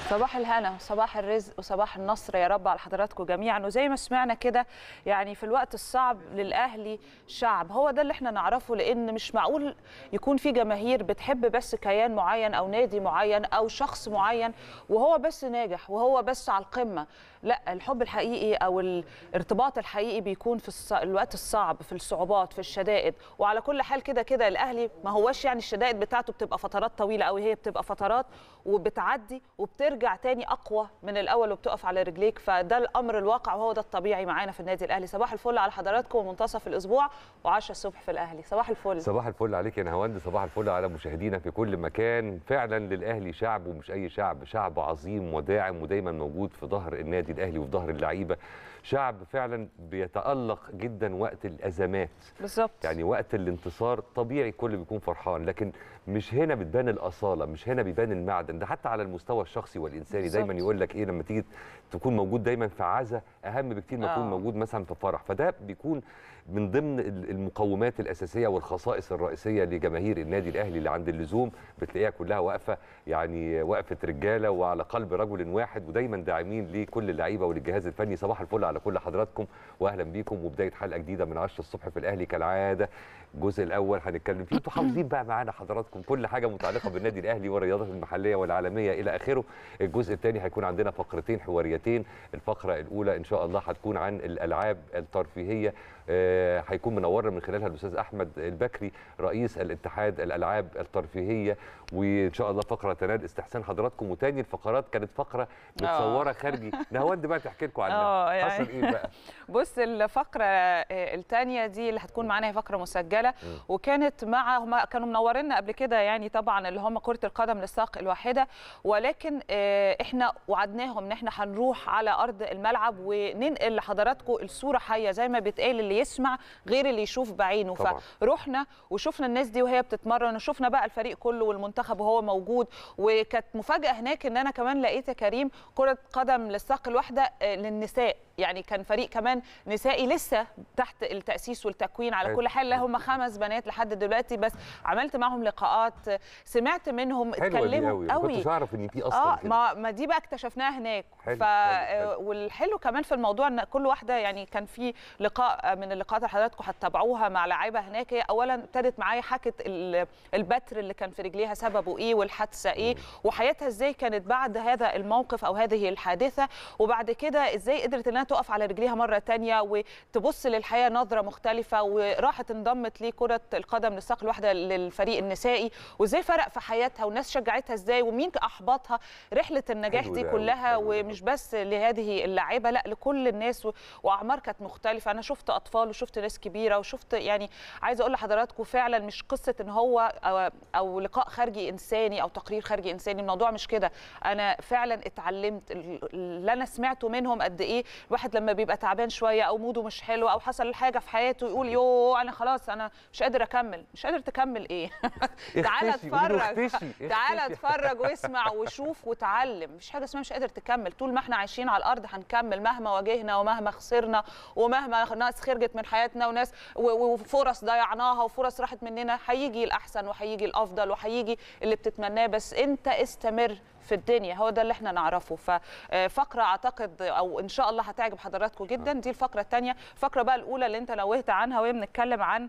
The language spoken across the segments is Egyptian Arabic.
صباح الهنا وصباح الرزق وصباح النصر يا رب على حضراتكم جميعا وزي ما سمعنا كده يعني في الوقت الصعب للاهلي شعب هو ده اللي احنا نعرفه لان مش معقول يكون في جماهير بتحب بس كيان معين او نادي معين او شخص معين وهو بس ناجح وهو بس على القمه لا الحب الحقيقي او الارتباط الحقيقي بيكون في الص... الوقت الصعب في الصعوبات في الشدائد وعلى كل حال كده كده الاهلي ما هوش يعني الشدائد بتاعته بتبقى فترات طويله قوي هي بتبقى فترات وبتعدي وبترجع تاني اقوى من الاول وبتقف على رجليك فده الامر الواقع وهو ده الطبيعي معانا في النادي الاهلي صباح الفل على حضراتكم ومنتصف الاسبوع و10 الصبح في الاهلي صباح الفل صباح الفل عليك يا نهاوند صباح الفل على مشاهدينا في كل مكان فعلا للاهلي شعب ومش اي شعب شعب عظيم وداعم ودايما موجود في ظهر النادي الاهلي وفي ظهر اللعيبه شعب فعلا بيتالق جدا وقت الازمات بالظبط يعني وقت الانتصار طبيعي الكل بيكون فرحان لكن مش هنا بتبان الاصاله مش هنا بيبان المعدن ده حتى على المستوى الشخصي والانساني بالظبط. دايما يقول لك ايه لما تيجي تكون موجود دايما في عزا اهم بكتير ما تكون آه. موجود مثلا في فرح فده بيكون من ضمن ال- المقومات الاساسيه والخصائص الرئيسيه لجماهير النادي الاهلي اللي عند اللزوم بتلاقيها كلها واقفه يعني وقفه رجاله وعلى قلب رجل واحد ودايما داعمين لكل اللعيبه وللجهاز الفني صباح الفل على كل حضراتكم واهلا بيكم وبدايه حلقه جديده من 10 الصبح في الاهلي كالعاده الجزء الاول هنتكلم فيه انتوا حافظين بقى معانا حضراتكم كل حاجه متعلقه بالنادي الاهلي والرياضات المحليه والعالميه الى اخره الجزء الثاني هيكون عندنا فقرتين حواريتين الفقره الاولى ان شاء الله هتكون عن الالعاب الترفيهيه آه، هيكون منورنا من خلالها الاستاذ احمد البكري رئيس الاتحاد الالعاب الترفيهيه وان شاء الله فقره تنال استحسان حضراتكم وتاني الفقرات كانت فقره متصوره خارجي نهاوند بقى تحكي لكم آه، عنها يعني. حصل ايه بقى بص الفقرة الثانية دي اللي هتكون معانا هي فقرة مسجلة وكانت مع هم كانوا منورينا قبل كده يعني طبعا اللي هم كرة القدم للساق الواحدة ولكن آه، احنا وعدناهم ان احنا هنروح على ارض الملعب وننقل لحضراتكم الصورة حية زي ما بيتقال اللي يسمع غير اللي يشوف بعينه طبعاً. فرحنا وشفنا الناس دي وهي بتتمرن وشفنا بقى الفريق كله والمنتخب وهو موجود وكانت مفاجأة هناك ان انا كمان لقيت يا كريم كرة قدم للساق الواحدة آه، للنساء يعني كان فريق كمان نسائي لسه تحت التأسيس والتكوين على حلو. كل حال لا هم خمس بنات لحد دلوقتي بس عملت معهم لقاءات سمعت منهم حلوه دي اتكلموا قوي ما كنتش اعرف ان في اصلا اه كده. ما ما دي بقى اكتشفناها هناك حلو، ف حلو، حلو. والحلو كمان في الموضوع ان كل واحده يعني كان في لقاء من اللقاءات اللي حضراتكم هتتابعوها مع لاعيبه هناك هي اولا ابتدت معايا حكت ال- البتر اللي كان في رجليها سببه ايه والحادثه ايه وحياتها ازاي كانت بعد هذا الموقف او هذه الحادثه وبعد كده ازاي قدرت انها تقف على رجليها مره تانية وتبص للحياه نظره مختلفه وراحت انضمت لكره القدم للساق الواحده للفريق النسائي وازاي فرق في حياتها والناس شجعتها ازاي ومين احبطها رحله النجاح حلو دي ده أوي، كلها حلو ده ومش بس لهذه اللاعيبه لا لكل الناس و... واعمار كانت مختلفه انا شفت اطفال وشفت ناس كبيره وشفت يعني عايزه اقول لحضراتكم فعلا مش قصه ان هو أو, او لقاء خارجي انساني او تقرير خارجي انساني الموضوع مش كده انا فعلا اتعلمت ال- اللي انا سمعته منهم قد ايه الواحد لما بيبقى تعبان شويه او موده مش حلو او حصل حاجه في حياته يقول يو انا خلاص انا مش قادر اكمل مش قادر تكمل ايه تعالى اختشي، قولي له اتفرج اختشي، تعالى اختشي. اتفرج واسمع وشوف وتعلم مفيش حاجه اسمها مش قادر تكمل طول ما احنا عايشين على الارض هنكمل مهما واجهنا ومهما خسرنا ومهما ناس خرجت من حياتنا وناس و- وفرص ضيعناها وفرص راحت مننا هيجي الاحسن وهيجي الافضل وهيجي اللي بتتمناه بس انت استمر في الدنيا هو ده اللي احنا نعرفه ففقره اعتقد او ان شاء الله هتعجب حضراتكم جدا دي الفقره الثانيه الفقره بقى الاولى اللي انت نوهت عنها وهي بنتكلم عن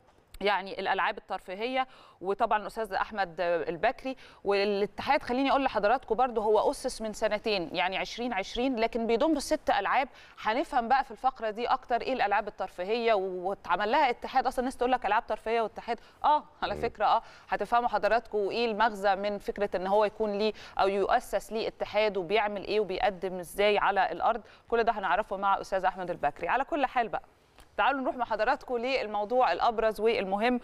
يعني الالعاب الترفيهيه وطبعا الاستاذ احمد البكري والاتحاد خليني اقول لحضراتكم برضو هو اسس من سنتين يعني 2020 لكن بيضم ست العاب هنفهم بقى في الفقره دي اكتر ايه الالعاب الترفيهيه واتعمل لها اتحاد اصلا الناس تقول لك العاب ترفيهيه واتحاد اه على فكره اه هتفهموا حضراتكم ايه المغزى من فكره ان هو يكون ليه او يؤسس ليه اتحاد وبيعمل ايه وبيقدم ازاي على الارض كل ده هنعرفه مع استاذ احمد البكري على كل حال بقى تعالوا نروح مع حضراتكم للموضوع الابرز والمهم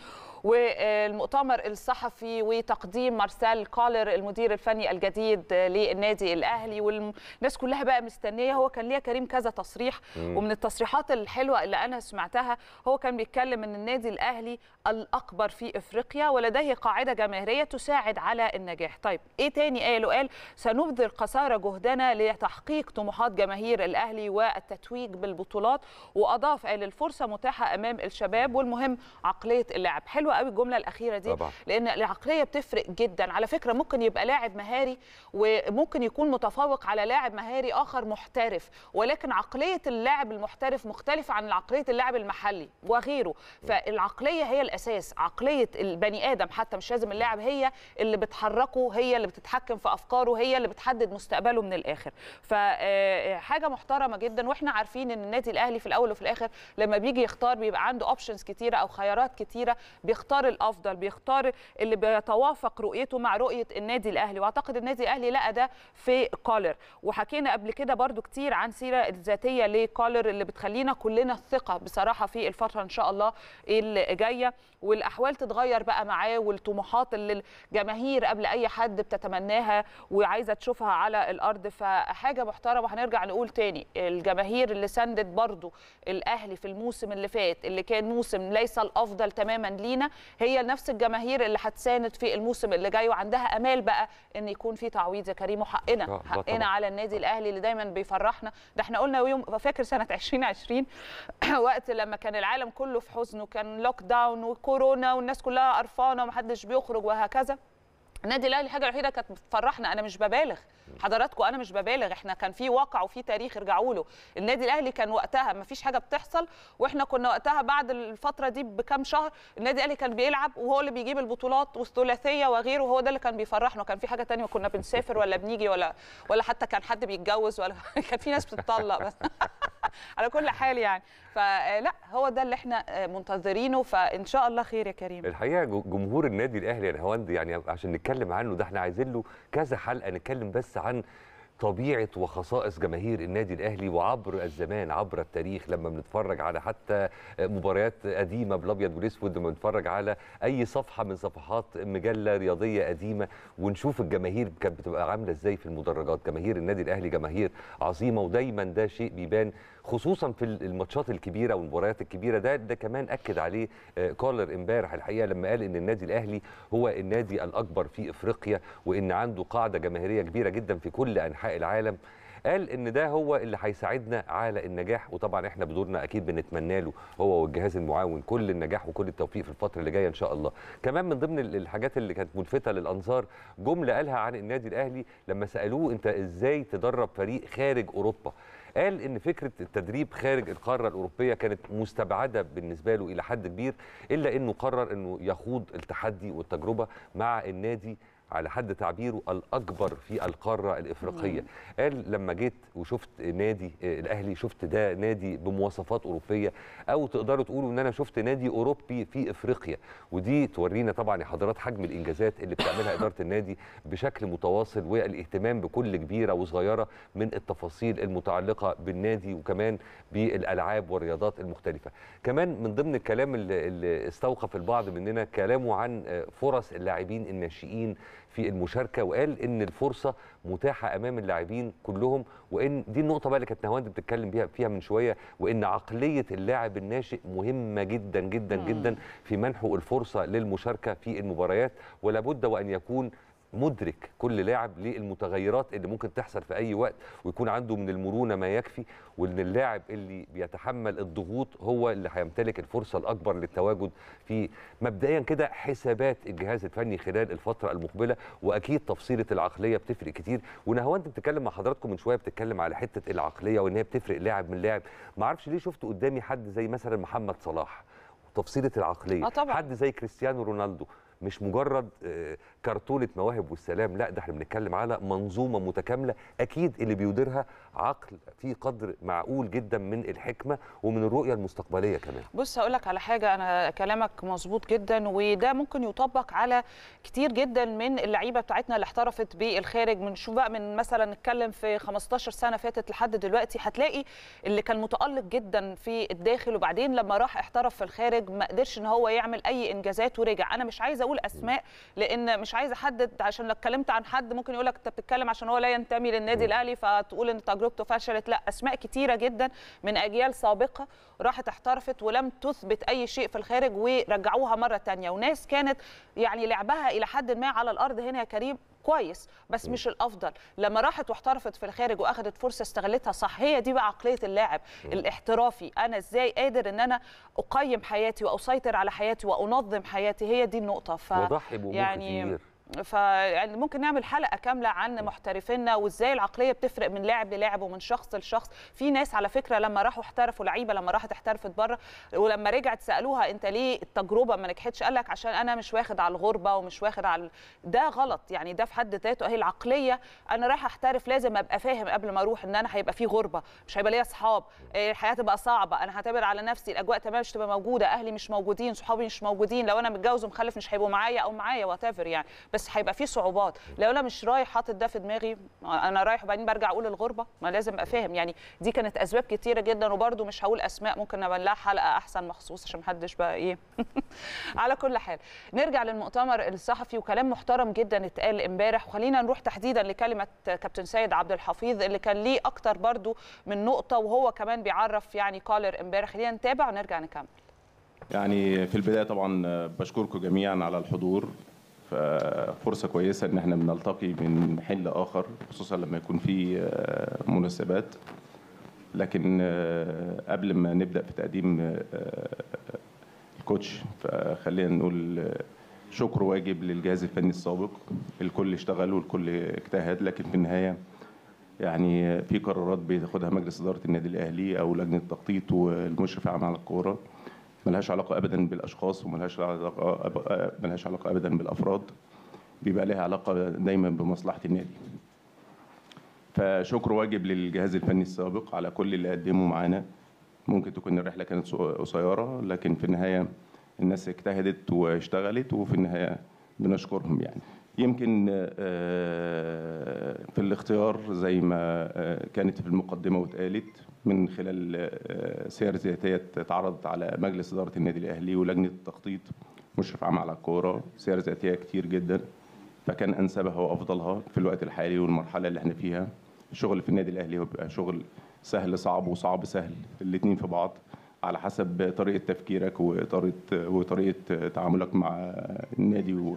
والمؤتمر الصحفي وتقديم مارسيل كولر المدير الفني الجديد للنادي الاهلي والناس كلها بقى مستنيه هو كان ليها كريم كذا تصريح ومن التصريحات الحلوه اللي انا سمعتها هو كان بيتكلم ان النادي الاهلي الاكبر في افريقيا ولديه قاعده جماهيريه تساعد على النجاح طيب ايه تاني قاله قال سنبذل قصارى جهدنا لتحقيق طموحات جماهير الاهلي والتتويج بالبطولات واضاف قال الفرصه متاحه امام الشباب والمهم عقليه اللاعب حلوه قوي الجمله الاخيره دي طبعا. لان العقليه بتفرق جدا على فكره ممكن يبقى لاعب مهاري وممكن يكون متفوق على لاعب مهاري اخر محترف ولكن عقليه اللاعب المحترف مختلفه عن عقليه اللاعب المحلي وغيره فالعقليه هي الاساس عقليه البني ادم حتى مش لازم اللاعب هي اللي بتحركه هي اللي بتتحكم في افكاره هي اللي بتحدد مستقبله من الاخر فحاجه محترمه جدا واحنا عارفين ان النادي الاهلي في الاول وفي الاخر لما بيجي يختار بيبقى عنده اوبشنز كتيره او خيارات كتيره بيختار الافضل بيختار اللي بيتوافق رؤيته مع رؤيه النادي الاهلي واعتقد النادي الاهلي لقى ده في كولر وحكينا قبل كده برضو كتير عن سيره الذاتيه لكولر اللي بتخلينا كلنا الثقه بصراحه في الفتره ان شاء الله اللي جايه والاحوال تتغير بقى معاه والطموحات اللي الجماهير قبل اي حد بتتمناها وعايزه تشوفها على الارض فحاجه محترمه وهنرجع نقول تاني الجماهير اللي سندت برضو الاهلي في الموسم اللي فات اللي كان موسم ليس الافضل تماما لينا هي نفس الجماهير اللي هتساند في الموسم اللي جاي وعندها امال بقى ان يكون في تعويض يا كريم وحقنا آه، ده حقنا طبعاً. على النادي الاهلي اللي دايما بيفرحنا ده احنا قلنا يوم فاكر سنه 2020 وقت لما كان العالم كله في حزن وكان لوك داون وكورونا والناس كلها قرفانه ومحدش بيخرج وهكذا النادي الاهلي الحاجه الوحيده كانت بتفرحنا انا مش ببالغ حضراتكم انا مش ببالغ احنا كان في واقع وفي تاريخ ارجعوا له النادي الاهلي كان وقتها ما فيش حاجه بتحصل واحنا كنا وقتها بعد الفتره دي بكام شهر النادي الاهلي كان بيلعب وهو اللي بيجيب البطولات والثلاثيه وغيره وهو ده اللي كان بيفرحنا كان في حاجه تانية كنا بنسافر ولا بنيجي ولا ولا حتى كان حد بيتجوز ولا كان في ناس بتطلق بس على كل حال يعني فلا هو ده اللي احنا منتظرينه فان شاء الله خير يا كريم الحقيقه جو- جمهور النادي الاهلي يا نهاوند يعني عشان نتكلم عنه ده احنا عايزين له كذا حلقه نتكلم بس عن طبيعه وخصائص جماهير النادي الاهلي وعبر الزمان عبر التاريخ لما بنتفرج على حتى مباريات قديمه بالابيض والاسود لما بنتفرج على اي صفحه من صفحات مجله رياضيه قديمه ونشوف الجماهير كانت بتبقى عامله ازاي في المدرجات جماهير النادي الاهلي جماهير عظيمه ودايما ده شيء بيبان خصوصا في الماتشات الكبيره والمباريات الكبيره ده ده كمان اكد عليه آه، كولر امبارح الحقيقه لما قال ان النادي الاهلي هو النادي الاكبر في افريقيا وان عنده قاعده جماهيريه كبيره جدا في كل انحاء العالم قال ان ده هو اللي هيساعدنا على النجاح وطبعا احنا بدورنا اكيد بنتمنى له هو والجهاز المعاون كل النجاح وكل التوفيق في الفتره اللي جايه ان شاء الله كمان من ضمن ال- الحاجات اللي كانت ملفته للانظار جمله قالها عن النادي الاهلي لما سالوه انت ازاي تدرب فريق خارج اوروبا قال ان فكره التدريب خارج القاره الاوروبيه كانت مستبعده بالنسبه له الى حد كبير الا انه قرر انه يخوض التحدي والتجربه مع النادي على حد تعبيره الاكبر في القاره الافريقيه قال لما جيت وشفت نادي آه، الاهلي شفت ده نادي بمواصفات اوروبيه او تقدروا تقولوا ان انا شفت نادي اوروبي في افريقيا ودي تورينا طبعا يا حضرات حجم الانجازات اللي بتعملها اداره النادي بشكل متواصل والاهتمام بكل كبيره وصغيره من التفاصيل المتعلقه بالنادي وكمان بالالعاب والرياضات المختلفه كمان من ضمن الكلام اللي, اللي استوقف البعض مننا كلامه عن آه، فرص اللاعبين الناشئين في المشاركه وقال ان الفرصه متاحه امام اللاعبين كلهم وان دي النقطه بقى اللي كانت نهاوند بتتكلم بيها فيها من شويه وان عقليه اللاعب الناشئ مهمه جدا جدا مم. جدا في منحه الفرصه للمشاركه في المباريات ولا بد وان يكون مدرك كل لاعب للمتغيرات اللي ممكن تحصل في اي وقت ويكون عنده من المرونه ما يكفي وان اللاعب اللي بيتحمل الضغوط هو اللي هيمتلك الفرصه الاكبر للتواجد في مبدئيا كده حسابات الجهاز الفني خلال الفتره المقبله واكيد تفصيله العقليه بتفرق كتير ونهاوند بتتكلم مع حضراتكم من شويه بتتكلم على حته العقليه وان هي بتفرق لاعب من لاعب ما اعرفش ليه شفت قدامي حد زي مثلا محمد صلاح تفصيله العقليه آه طبعاً. حد زي كريستيانو رونالدو مش مجرد آه، كرتونه مواهب والسلام لا ده احنا بنتكلم على منظومه متكامله اكيد اللي بيديرها عقل في قدر معقول جدا من الحكمه ومن الرؤيه المستقبليه كمان بص هقول لك على حاجه انا كلامك مظبوط جدا وده ممكن يطبق على كتير جدا من اللعيبه بتاعتنا اللي احترفت بالخارج من شو بقى من مثلا نتكلم في 15 سنه فاتت لحد دلوقتي هتلاقي اللي كان متالق جدا في الداخل وبعدين لما راح احترف في الخارج ما قدرش ان هو يعمل اي انجازات ورجع انا مش عايزه اقول اسماء لان مش عايزه احدد عشان لو اتكلمت عن حد ممكن يقول لك انت بتتكلم عشان هو لا ينتمي للنادي الاهلي فتقول ان تجربته فشلت لا اسماء كتيره جدا من اجيال سابقه راحت احترفت ولم تثبت اي شيء في الخارج ورجعوها مره تانية وناس كانت يعني لعبها الى حد ما على الارض هنا يا كريم كويس بس مش الافضل لما راحت واحترفت في الخارج واخدت فرصه استغلتها صح هي دي بقى عقليه اللاعب الاحترافي انا ازاي قادر ان انا اقيم حياتي واسيطر على حياتي وانظم حياتي هي دي النقطه ف وضحي بامور يعني كتير فيعني ممكن نعمل حلقه كامله عن محترفينا وازاي العقليه بتفرق من لاعب للاعب ومن شخص لشخص في ناس على فكره لما راحوا احترفوا لعيبه لما راحت احترفت بره ولما رجعت سالوها انت ليه التجربه ما نجحتش قال لك عشان انا مش واخد على الغربه ومش واخد على ده غلط يعني ده في حد ذاته اهي العقليه انا رايحه احترف لازم ابقى فاهم قبل ما اروح ان انا هيبقى في غربه مش هيبقى ليا اصحاب إيه، الحياه تبقى صعبه انا هعتمد على نفسي الاجواء تمام مش تبقى موجوده اهلي مش موجودين صحابي مش موجودين لو انا متجوز ومخلف مش هيبقوا معايا او معايا وات يعني بس هيبقى في صعوبات لو انا مش رايح حاطط ده في دماغي انا رايح وبعدين برجع اقول الغربه ما لازم ابقى فاهم يعني دي كانت اسباب كتيره جدا وبرده مش هقول اسماء ممكن نعمل لها حلقه احسن مخصوص عشان محدش بقى ايه على كل حال نرجع للمؤتمر الصحفي وكلام محترم جدا اتقال امبارح وخلينا نروح تحديدا لكلمه كابتن سيد عبد الحفيظ اللي كان ليه اكتر برضو من نقطه وهو كمان بيعرف يعني كالر امبارح خلينا نتابع ونرجع نكمل يعني في البدايه طبعا بشكركم جميعا على الحضور فرصه كويسه ان احنا بنلتقي من حين لاخر خصوصا لما يكون في آه، مناسبات لكن آه، قبل ما نبدا في تقديم آه، الكوتش فخلينا نقول آه، شكر واجب للجهاز الفني السابق الكل اشتغل والكل اجتهد لكن في النهايه يعني في قرارات بياخدها مجلس اداره النادي الاهلي او لجنه التخطيط والمشرف العام على الكوره ملهاش علاقه ابدا بالاشخاص وملهاش علاقه أب- ملهاش علاقه ابدا بالافراد بيبقى لها علاقه دايما بمصلحه النادي فشكر واجب للجهاز الفني السابق على كل اللي قدمه معانا ممكن تكون الرحله كانت سو- قصيره لكن في النهايه الناس اجتهدت واشتغلت وفي النهايه بنشكرهم يعني يمكن آه، في الاختيار زي ما آه، كانت في المقدمه واتقالت من خلال آه، سير ذاتيه اتعرضت على مجلس اداره النادي الاهلي ولجنه التخطيط مشرف عام على الكوره سير ذاتيه كتير جدا فكان انسبها وافضلها في الوقت الحالي والمرحله اللي احنا فيها الشغل في النادي الاهلي هو بيبقى شغل سهل صعب وصعب سهل الاثنين في بعض على حسب طريقه تفكيرك وطريقه وطريقه تعاملك مع النادي و-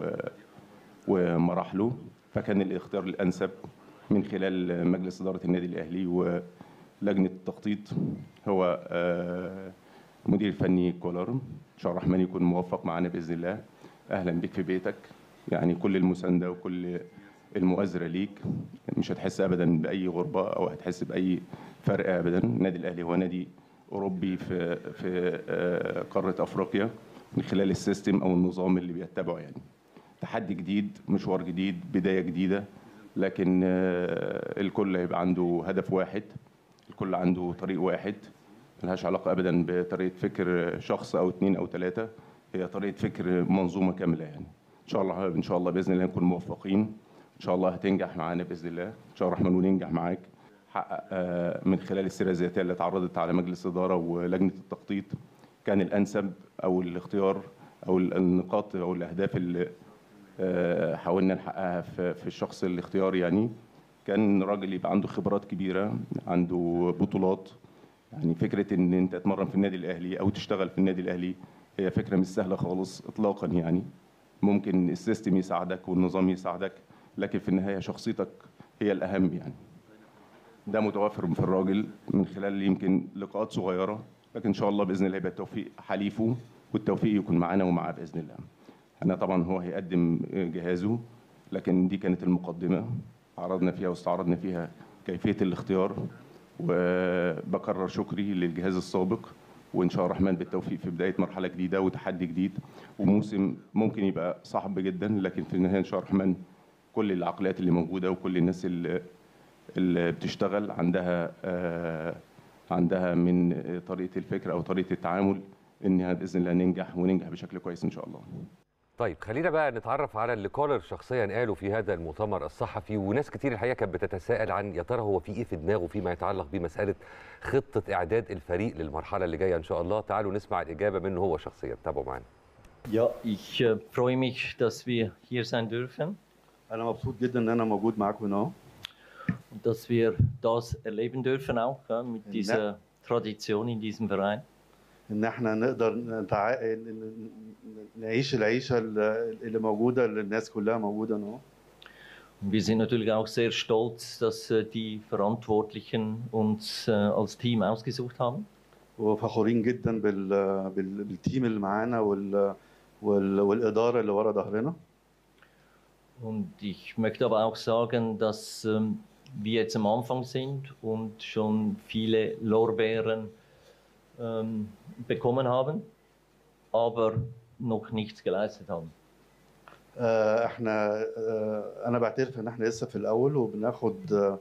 ومراحله فكان الاختيار الانسب من خلال مجلس اداره النادي الاهلي ولجنه التخطيط هو آه، مدير الفني كولر ان شاء الله الرحمن يكون موفق معانا باذن الله اهلا بك في بيتك يعني كل المسانده وكل المؤازره ليك مش هتحس ابدا باي غربه او هتحس باي فرق ابدا النادي الاهلي هو نادي اوروبي في في آه، قاره افريقيا من خلال السيستم او النظام اللي بيتبعه يعني تحدي جديد مشوار جديد بدايه جديده لكن آه، الكل هيبقى عنده هدف واحد الكل عنده طريق واحد ملهاش علاقه ابدا بطريقه فكر شخص او اثنين او ثلاثه هي طريقه فكر منظومه كامله يعني ان شاء الله ان شاء الله باذن الله نكون موفقين ان شاء الله هتنجح معانا باذن الله ان شاء الله الرحمن وننجح معاك حقق آه، من خلال السيره الذاتيه اللي اتعرضت على مجلس الاداره ولجنه التخطيط كان الانسب او الاختيار او النقاط او الاهداف اللي آه، حاولنا نحققها في في الشخص الاختياري يعني كان راجل يبقى عنده خبرات كبيره عنده بطولات يعني فكره ان انت تتمرن في النادي الاهلي او تشتغل في النادي الاهلي هي فكره مش سهله خالص اطلاقا يعني ممكن السيستم يساعدك والنظام يساعدك لكن في النهايه شخصيتك هي الاهم يعني ده متوفر في الراجل من خلال يمكن لقاءات صغيره لكن ان شاء الله باذن الله يبقى التوفيق حليفه والتوفيق يكون معانا ومعاه باذن الله انا طبعا هو هيقدم جهازه لكن دي كانت المقدمه عرضنا فيها واستعرضنا فيها كيفيه الاختيار وبكرر شكري للجهاز السابق وان شاء الله الرحمن بالتوفيق في بدايه مرحله جديده وتحدي جديد وموسم ممكن يبقى صعب جدا لكن في النهايه ان شاء الله الرحمن كل العقليات اللي موجوده وكل الناس اللي اللي بتشتغل عندها آه، عندها من طريقه الفكر او طريقه التعامل انها باذن الله ننجح وننجح بشكل كويس ان شاء الله. طيب خلينا بقى نتعرف على اللي كولر شخصيا قاله في هذا المؤتمر الصحفي وناس كتير الحقيقه كانت بتتساءل عن يا ترى هو في ايه في دماغه فيما يتعلق بمساله خطه اعداد الفريق للمرحله اللي جايه ان شاء الله تعالوا نسمع الاجابه منه هو شخصيا تابعوا معانا Ja, ich äh, freue mich, dass wir hier sein dürfen انا مبسوط جدا ان انا موجود معاكم هنا und dass wir das erleben dürfen auch ja, mit Ja. dieser Tradition in diesem Verein. ان احنا نقدر نتع... ن- ن- نعيش العيشه اللي اللي موجوده اللي الناس كلها موجوده هنا Wir sind natürlich auch sehr stolz, dass äh, die Verantwortlichen uns äh, als Team ausgesucht haben. وفخورين جدا بال... بال... بالتيم اللي معانا وال... وال... والاداره اللي ورا ظهرنا Und ich möchte aber auch sagen, dass ähm, wir jetzt am Anfang sind und schon viele Lorbeeren ähm, bekommen haben, aber noch nichts geleistet haben. آه، احنا آه، انا بعترف ان احنا لسه في الاول وبناخد آه،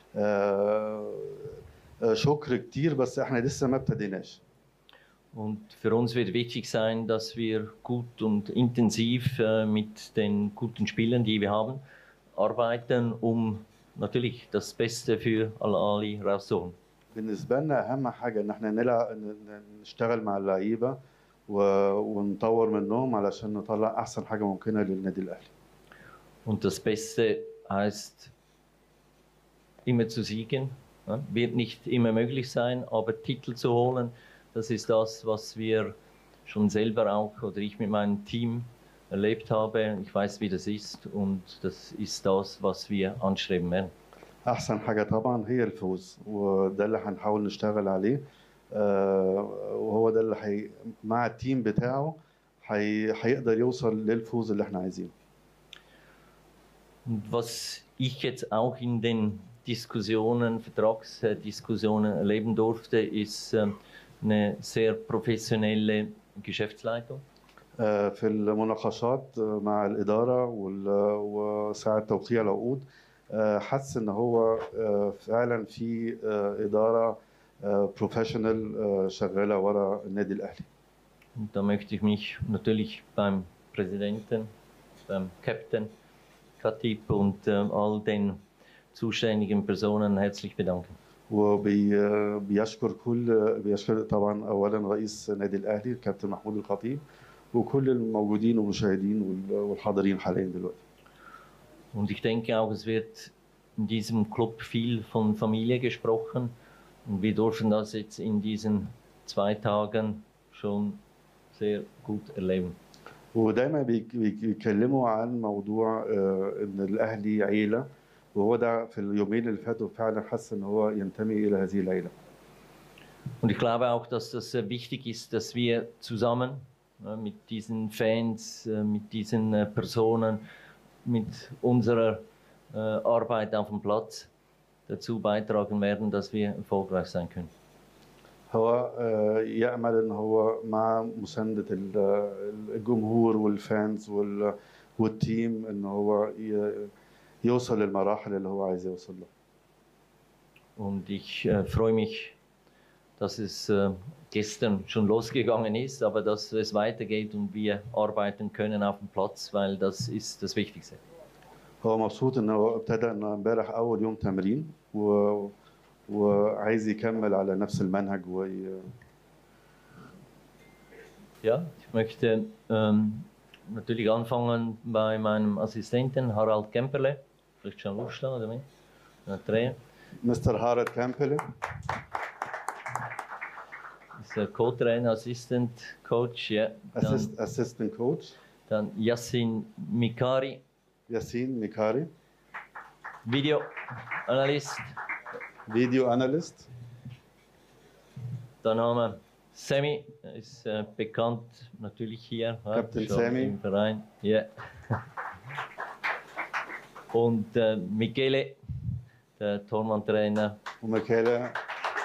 آه، شكر كتير بس احنا لسه ما ابتديناش Und für uns wird wichtig sein, dass wir gut und intensiv äh, mit den guten Spielern, die wir haben, arbeiten, um natürlich das Beste für Al-Ali rauszuholen. بالنسبه لنا اهم حاجه ان احنا نلعب ن- نشتغل مع اللعيبه و- ونطور منهم علشان نطلع احسن حاجه ممكنه للنادي الاهلي Und das Beste heißt, immer zu siegen. Ja, wird nicht immer möglich sein, aber Titel zu holen, das ist das, was wir schon selber auch oder ich mit meinem Team erlebt habe. Ich weiß, wie das ist und das ist das, was wir anstreben werden. احسن حاجه طبعا هي الفوز وده اللي هنحاول نشتغل عليه آه، وهو ده اللي حي... مع التيم بتاعه حي... هيقدر يوصل للفوز اللي احنا عايزينه Und was ich jetzt auch in den Diskussionen, Vertragsdiskussionen erleben durfte, ist ähm, eine sehr professionelle Geschäftsleitung. آه، في المناقشات آه، مع الاداره وال... وساعه توقيع العقود آه، حس ان هو آه، فعلا في آه، اداره بروفيشنال شغاله ورا النادي الاهلي Und da möchte ich mich natürlich beim Präsidenten, beim Captain Khatib und ähm, all den zuständigen Personen herzlich bedanken. وبيشكر كل بيشكر طبعا اولا رئيس النادي الاهلي الكابتن محمود الخطيب وكل الموجودين والمشاهدين وال- والحاضرين حاليا دلوقتي Und ich denke auch, es wird in diesem Club viel von Familie gesprochen. Und wir durften das jetzt in diesen zwei Tagen schon sehr gut erleben. ودايما بيك- بيك- بيتكلموا عن موضوع آه، ان الاهلي عيله وهو ده في اليومين اللي فاتوا فعلا حس ان هو ينتمي الى هذه العيله Und ich glaube auch, dass das sehr wichtig ist, dass wir zusammen äh, mit diesen Fans, äh, mit diesen äh, Personen, mit unserer äh, Arbeit auf dem Platz dazu beitragen werden, dass wir erfolgreich sein können. هو آه، يامل ان هو مع مسانده ال- الجمهور والفانز وال- والتيم ان هو ي- يوصل للمراحل اللي هو عايز يوصل لها Und ich äh, freue mich, dass es äh, gestern schon losgegangen ist, aber dass es weitergeht und wir arbeiten können auf dem Platz, weil das ist das Wichtigste. هو مبسوط ان هو ابتدى ان امبارح اول يوم تمرين و... وعايز يكمل على نفس المنهج وي... Ja, ich möchte ähm, natürlich anfangen bei meinem Assistenten Harald Kemperle. Vielleicht schon Lust oder nicht? Der Trainer مستر هارد كامبل ist der Co-Trainer, Assistant Coach. Ja. Dann, اسيستنت كوتش dann Yassin Mikari, ياسين ميكاري Video Analyst. فيديو اناليست Dann haben wir Sammy, er ist äh, bekannt natürlich hier. ja, Captain schon Sammy. Im Verein. Ja. Und äh, Michele, der Tormann-Trainer, وميكالا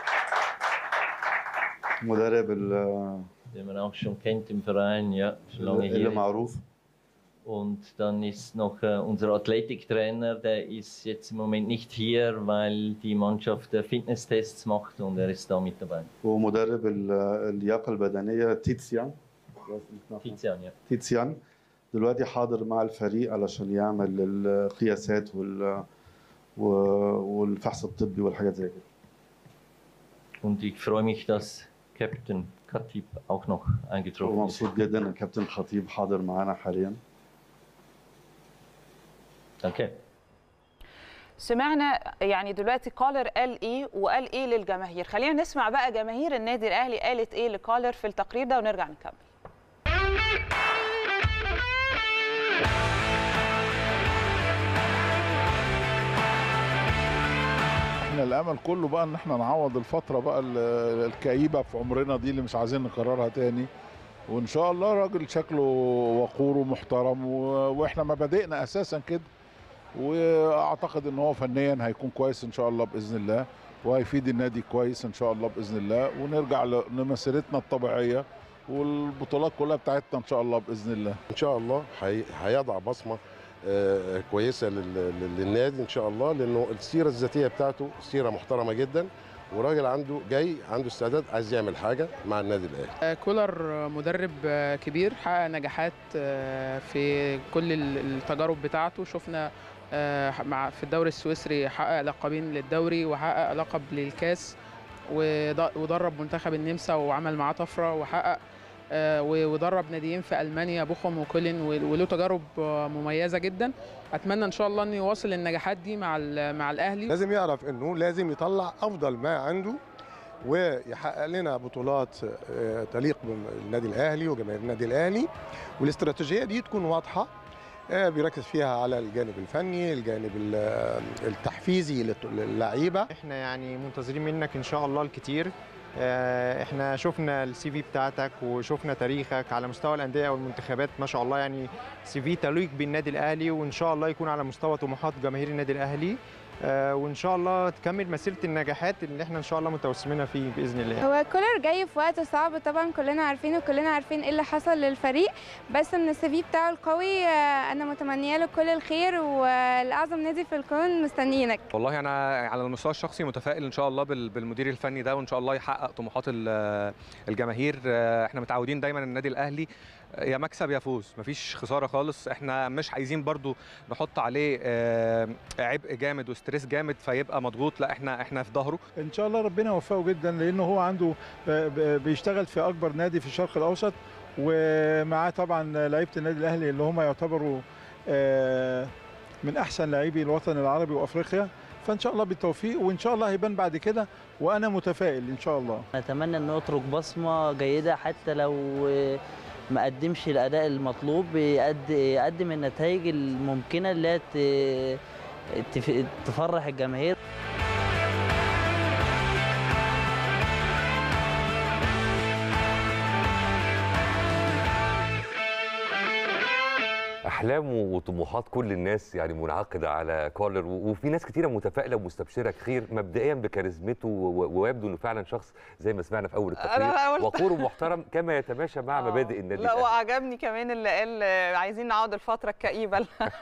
مدرب ال- den man auch schon kennt im Verein, ja, schon lange اللي hier. معروف Und dann ist noch äh, unser Athletiktrainer, der ist jetzt im Moment nicht hier, weil die Mannschaft äh, Fitnesstests macht und er ist da mit dabei. ومدرب ال- اللياقه البدنيه تيتسيان Tizian, ja. تيتسيان دلوقتي حاضر مع الفريق علشان يعمل القياسات وال و- والفحص الطبي والحاجات زي كده Und ich freue mich, dass Captain Khatib auch noch eingetroffen ist. ومبسوط جدا ان الكابتن خطيب حاضر معانا حاليا Danke. سمعنا يعني دلوقتي كولر قال ايه وقال ايه للجماهير خلينا نسمع بقى جماهير النادي الاهلي قالت ايه لكولر في التقرير ده ونرجع نكمل احنا الامل كله بقى ان احنا نعوض الفتره بقى ال- الكئيبه في عمرنا دي اللي مش عايزين نكررها تاني وان شاء الله راجل شكله وقور ومحترم و- واحنا مبادئنا اساسا كده واعتقد ان هو فنيا هيكون كويس ان شاء الله باذن الله وهيفيد النادي كويس ان شاء الله باذن الله ونرجع ل- لمسيرتنا الطبيعيه والبطولات كلها بتاعتنا ان شاء الله باذن الله ان شاء الله هي- هيضع بصمه آه، كويسه لل- لل- للنادي ان شاء الله لانه السيره الذاتيه بتاعته سيره محترمه جدا وراجل عنده جاي عنده استعداد عايز يعمل حاجه مع النادي الاهلي آه، كولر مدرب آه، كبير حقق نجاحات آه، في كل ال- التجارب بتاعته شفنا آه، مع في الدوري السويسري حقق لقبين للدوري وحقق لقب للكاس وض- ودرب منتخب النمسا وعمل معاه طفره وحقق آه، و- ودرب ناديين في المانيا بوخم وكولين و- وله تجارب آه، مميزه جدا اتمنى ان شاء الله انه يواصل النجاحات دي مع ال- مع الاهلي لازم يعرف انه لازم يطلع افضل ما عنده ويحقق لنا بطولات آه، تليق بالنادي الاهلي وجماهير النادي الاهلي والاستراتيجيه دي تكون واضحه آه، بيركز فيها على الجانب الفني الجانب ال- آه، التحفيزي للت- للعيبه احنا يعني منتظرين منك ان شاء الله الكتير آه، احنا شفنا السي في بتاعتك وشفنا تاريخك على مستوى الانديه والمنتخبات ما شاء الله يعني سي في تليق بالنادي الاهلي وان شاء الله يكون على مستوى طموحات جماهير النادي الاهلي آه، وان شاء الله تكمل مسيره النجاحات اللي احنا ان شاء الله متوسمين فيه باذن الله هو كولر جاي في وقت صعب طبعا كلنا عارفين وكلنا عارفين ايه اللي حصل للفريق بس من السي في بتاعه القوي آه، انا متمنيه له كل الخير والاعظم نادي في الكون مستنيينك والله انا على المستوى الشخصي متفائل ان شاء الله بال- بالمدير الفني ده وان شاء الله يحقق طموحات ال- الجماهير احنا متعودين دايما النادي الاهلي يا مكسب يا فوز مفيش خساره خالص احنا مش عايزين برضو نحط عليه آه، عبء جامد وستريس جامد فيبقى مضغوط لا احنا احنا في ظهره ان شاء الله ربنا يوفقه جدا لانه هو عنده آه، ب- بيشتغل في اكبر نادي في الشرق الاوسط ومعاه طبعا لعيبه النادي الاهلي اللي هم يعتبروا آه، من احسن لاعبي الوطن العربي وافريقيا فان شاء الله بالتوفيق وان شاء الله هيبان بعد كده وانا متفائل ان شاء الله نتمنى انه يترك بصمه جيده حتى لو ما قدمش الاداء المطلوب يقد- يقدم النتائج الممكنه اللي هي ت- تف- تفرح الجماهير احلام وطموحات كل الناس يعني منعقده على كولر و- وفي ناس كتيره متفائله ومستبشره خير مبدئيا بكاريزمته و- ويبدو انه فعلا شخص زي ما سمعنا في اول أنا التقرير قلت- وقور ومحترم كما يتماشى مع مبادئ النادي لا الأهلي. وعجبني كمان اللي قال آه، عايزين نعوض الفتره الكئيبه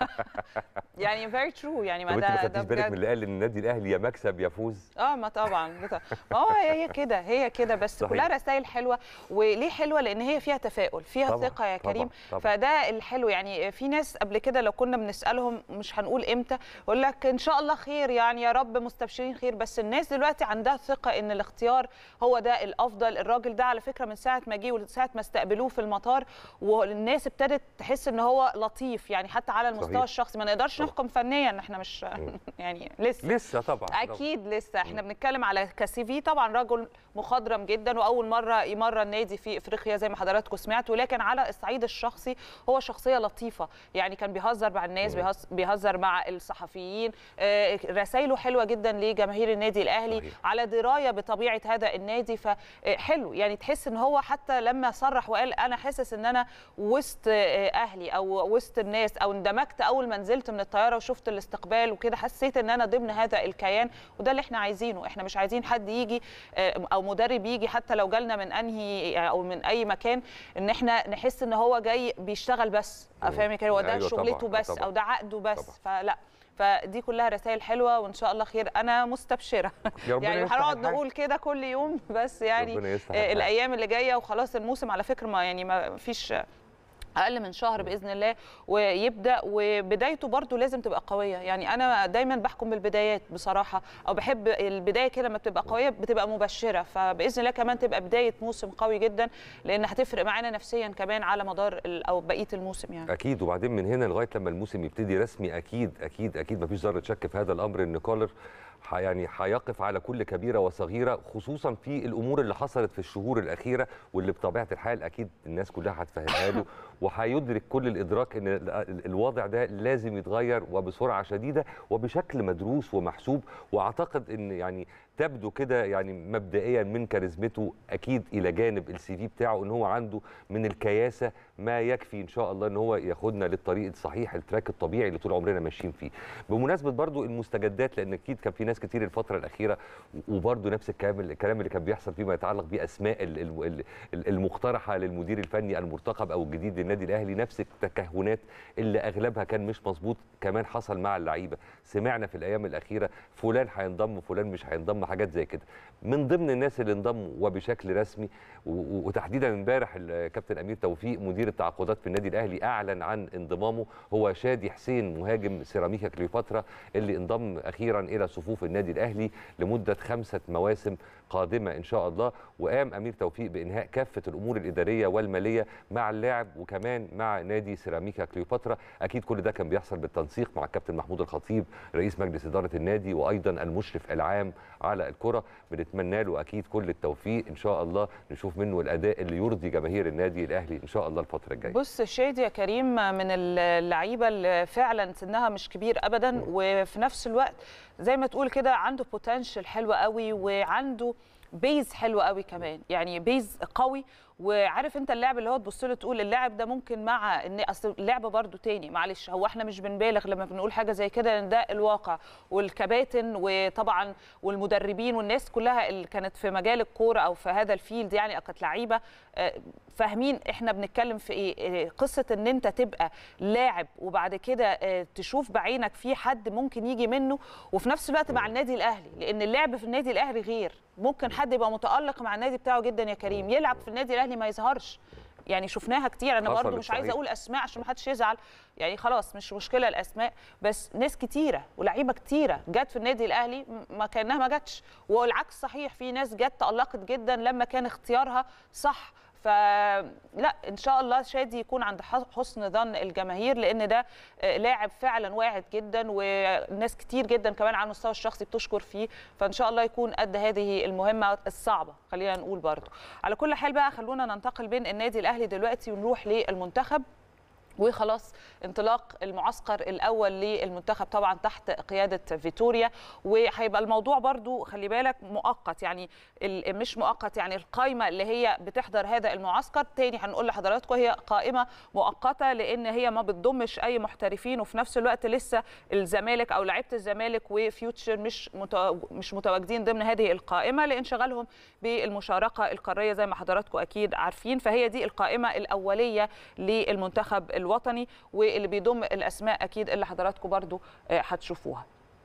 يعني very true يعني طب ما انت ما ده ده خدتيش بالك من بجد اللي قال ان النادي الاهلي يا مكسب يا فوز اه ما طبعا بتا... ما هو هي كده هي كده بس صحيح. كلها رسائل حلوه وليه حلوه لان هي فيها تفاؤل فيها طبعاً، ثقه يا طبعاً، كريم طبعاً. فده الحلو يعني في ناس قبل كده لو كنا بنسالهم مش هنقول امتى يقول لك ان شاء الله خير يعني يا رب مستبشرين خير بس الناس دلوقتي عندها ثقه ان الاختيار هو ده الافضل الراجل ده على فكره من ساعه ما جه وساعه ما استقبلوه في المطار والناس ابتدت تحس ان هو لطيف يعني حتى على المستوى صحيح. الشخصي ما نقدرش نحكم فنيا احنا مش يعني لسه لسه طبعا اكيد لسه احنا بنتكلم على كسي في طبعا رجل مخضرم جدا واول مره يمرن نادي في افريقيا زي ما حضراتكم سمعتوا لكن على الصعيد الشخصي هو شخصيه لطيفه يعني كان بيهزر مع الناس بيهز- بيهزر مع الصحفيين آه، رسائله حلوه جدا لجماهير النادي الاهلي صحيح. على درايه بطبيعه هذا النادي فحلو يعني تحس ان هو حتى لما صرح وقال انا حاسس ان انا وسط آه، اهلي او وسط الناس او اندمجت اول ما نزلت من الطياره وشفت الاستقبال وكده حسيت ان انا ضمن هذا الكيان وده اللي احنا عايزينه احنا مش عايزين حد يجي آه، او مدرب يجي حتى لو جالنا من انهي او من اي مكان ان احنا نحس ان هو جاي بيشتغل بس فاهم كده هو ده أيوة شغلته طبعاً، بس طبعاً. او ده عقده بس طبعاً. فلا فدي كلها رسائل حلوه وان شاء الله خير انا مستبشره يا ربنا يعني يفتح هنقعد الحال. نقول كده كل يوم بس يعني ربنا يفتح آه، الحال. الايام اللي جايه وخلاص الموسم على فكره ما يعني ما فيش اقل من شهر باذن الله ويبدا وبدايته برضو لازم تبقى قويه يعني انا دايما بحكم بالبدايات بصراحه او بحب البدايه كده لما بتبقى قويه بتبقى مبشره فباذن الله كمان تبقى بدايه موسم قوي جدا لان هتفرق معانا نفسيا كمان على مدار ال- او بقيه الموسم يعني اكيد وبعدين من هنا لغايه لما الموسم يبتدي رسمي اكيد اكيد اكيد مفيش ذره شك في هذا الامر ان كولر ح- يعني هيقف على كل كبيره وصغيره خصوصا في الامور اللي حصلت في الشهور الاخيره واللي بطبيعه الحال اكيد الناس كلها هتفهمها له وهيدرك كل الادراك ان ال- ال- الوضع ده لازم يتغير وبسرعه شديده وبشكل مدروس ومحسوب واعتقد ان يعني تبدو كده يعني مبدئيا من كاريزمته اكيد الى جانب السي في بتاعه ان هو عنده من الكياسه ما يكفي ان شاء الله ان هو ياخدنا للطريق الصحيح التراك الطبيعي اللي طول عمرنا ماشيين فيه بمناسبه برضو المستجدات لان اكيد كان في ناس كتير الفتره الاخيره وبرضو نفس الكلام الكلام اللي كان بيحصل فيما يتعلق باسماء ال- ال- ال- المقترحه للمدير الفني المرتقب او الجديد للنادي الاهلي نفس التكهنات اللي اغلبها كان مش مظبوط كمان حصل مع اللعيبه سمعنا في الايام الاخيره فلان هينضم فلان مش هينضم حاجات زي كده من ضمن الناس اللي انضموا وبشكل رسمي و- و- وتحديدا امبارح الكابتن امير توفيق مدير التعاقدات في النادي الاهلي اعلن عن انضمامه هو شادي حسين مهاجم سيراميكا كليوباترا اللي انضم اخيرا الى صفوف النادي الاهلي لمده خمسه مواسم قادمه ان شاء الله وقام امير توفيق بانهاء كافه الامور الاداريه والماليه مع اللاعب وكمان مع نادي سيراميكا كليوباترا اكيد كل ده كان بيحصل بالتنسيق مع الكابتن محمود الخطيب رئيس مجلس اداره النادي وايضا المشرف العام على الكره بنتمنى له اكيد كل التوفيق ان شاء الله نشوف منه الاداء اللي يرضي جماهير النادي الاهلي ان شاء الله الفتره الجايه بص شادي يا كريم من اللعيبه اللي فعلا سنها مش كبير ابدا وفي نفس الوقت زي ما تقول كده عنده بوتنشال حلو قوي وعنده بيز حلو قوي كمان يعني بيز قوي وعارف انت اللاعب اللي هو تبص له تقول اللاعب ده ممكن مع ان اصل اللعب برده تاني معلش هو احنا مش بنبالغ لما بنقول حاجه زي كده لان ده الواقع والكباتن وطبعا والمدربين والناس كلها اللي كانت في مجال الكوره او في هذا الفيلد يعني كانت لعيبه آه، فاهمين احنا بنتكلم في ايه آه، قصه ان انت تبقى لاعب وبعد كده آه، تشوف بعينك في حد ممكن يجي منه وفي نفس الوقت مع النادي الاهلي لان اللعب في النادي الاهلي غير ممكن حد يبقى متالق مع النادي بتاعه جدا يا كريم يلعب في النادي الاهلي ما يظهرش يعني شفناها كتير انا حصلت برضو مش عايزه صحيح. اقول اسماء عشان ما حدش يزعل يعني خلاص مش مشكله الاسماء بس ناس كتيره ولاعيبه كتيره جت في النادي الاهلي م- ما كانها ما جاتش والعكس صحيح في ناس جت تالقت جدا لما كان اختيارها صح فلا ان شاء الله شادي يكون عند ح- حسن ظن الجماهير لان ده آه، لاعب فعلا واعد جدا وناس كتير جدا كمان على المستوى الشخصي بتشكر فيه فان شاء الله يكون قد هذه المهمه الصعبه خلينا نقول برضه على كل حال بقى خلونا ننتقل بين النادي الاهلي دلوقتي ونروح للمنتخب وخلاص انطلاق المعسكر الاول للمنتخب طبعا تحت قياده فيتوريا وهيبقى الموضوع برضو خلي بالك مؤقت يعني ال- مش مؤقت يعني القائمه اللي هي بتحضر هذا المعسكر تاني هنقول لحضراتكم هي قائمه مؤقته لان هي ما بتضمش اي محترفين وفي نفس الوقت لسه الزمالك او لعيبه الزمالك وفيوتشر مش متو- مش متواجدين ضمن هذه القائمه لانشغالهم بالمشاركه القاريه زي ما حضراتكم اكيد عارفين فهي دي القائمه الاوليه للمنتخب الوطني واللي بيضم الاسماء اكيد اللي حضراتكم برضو آه، هتشوفوها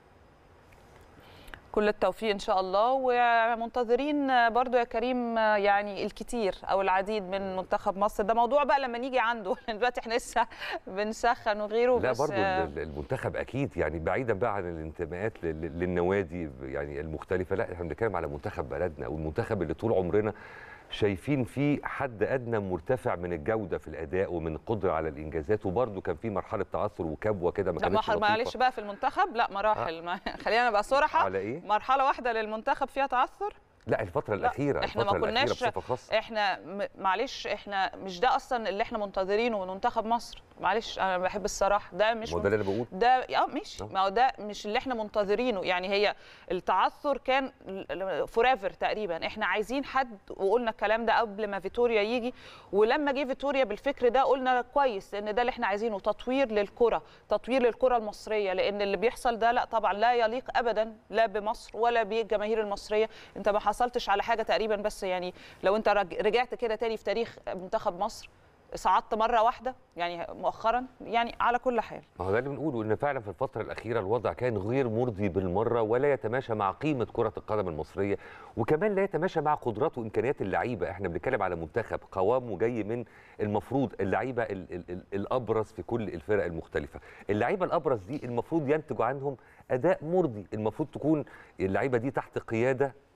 كل التوفيق ان شاء الله ومنتظرين برضو يا كريم يعني الكتير او العديد من منتخب مصر ده موضوع بقى لما نيجي عنده لأن دلوقتي احنا لسه بنسخن وغيره لا بس برضو ال- المنتخب اكيد يعني بعيدا بقى عن الانتماءات لل- للنوادي يعني المختلفه لا احنا بنتكلم على منتخب بلدنا والمنتخب اللي طول عمرنا شايفين فيه حد ادنى مرتفع من الجوده في الاداء ومن القدره على الانجازات وبرضو كان في مرحله تعثر وكبوه كده ما لا كانتش ما- لطيفة. معلش بقى في المنتخب لا مراحل ما خلينا نبقى صراحه على ايه؟ مرحله واحده للمنتخب فيها تعثر لا الفتره لا، الاخيره احنا ما الفتره الاخيره كناش بصفه خاصه احنا م- معلش احنا مش ده اصلا اللي احنا منتظرينه من منتخب مصر معلش انا بحب الصراحه ده مش ما هو ده اللي انا بقول ده اه ماشي ما هو ده مش اللي احنا منتظرينه يعني هي التعثر كان فوريفر تقريبا احنا عايزين حد وقلنا الكلام ده قبل ما فيتوريا يجي ولما جه فيتوريا بالفكر ده قلنا كويس لان ده اللي احنا عايزينه تطوير للكره تطوير للكره المصريه لان اللي بيحصل ده لا طبعا لا يليق ابدا لا بمصر ولا بالجماهير المصريه انت ما حصلتش على حاجه تقريبا بس يعني لو انت رج- رجعت كده تاني في تاريخ منتخب مصر صعدت مره واحده يعني مؤخرا يعني على كل حال ما هو ده اللي بنقوله ان فعلا في الفتره الاخيره الوضع كان غير مرضي بالمره ولا يتماشى مع قيمه كره القدم المصريه وكمان لا يتماشى مع قدرات وامكانيات اللعيبه احنا بنتكلم على منتخب قوامه جاي من المفروض اللعيبه ال ال ال الابرز في كل الفرق المختلفه اللعيبه الابرز دي المفروض ينتج عنهم اداء مرضي المفروض تكون اللعيبه دي تحت قياده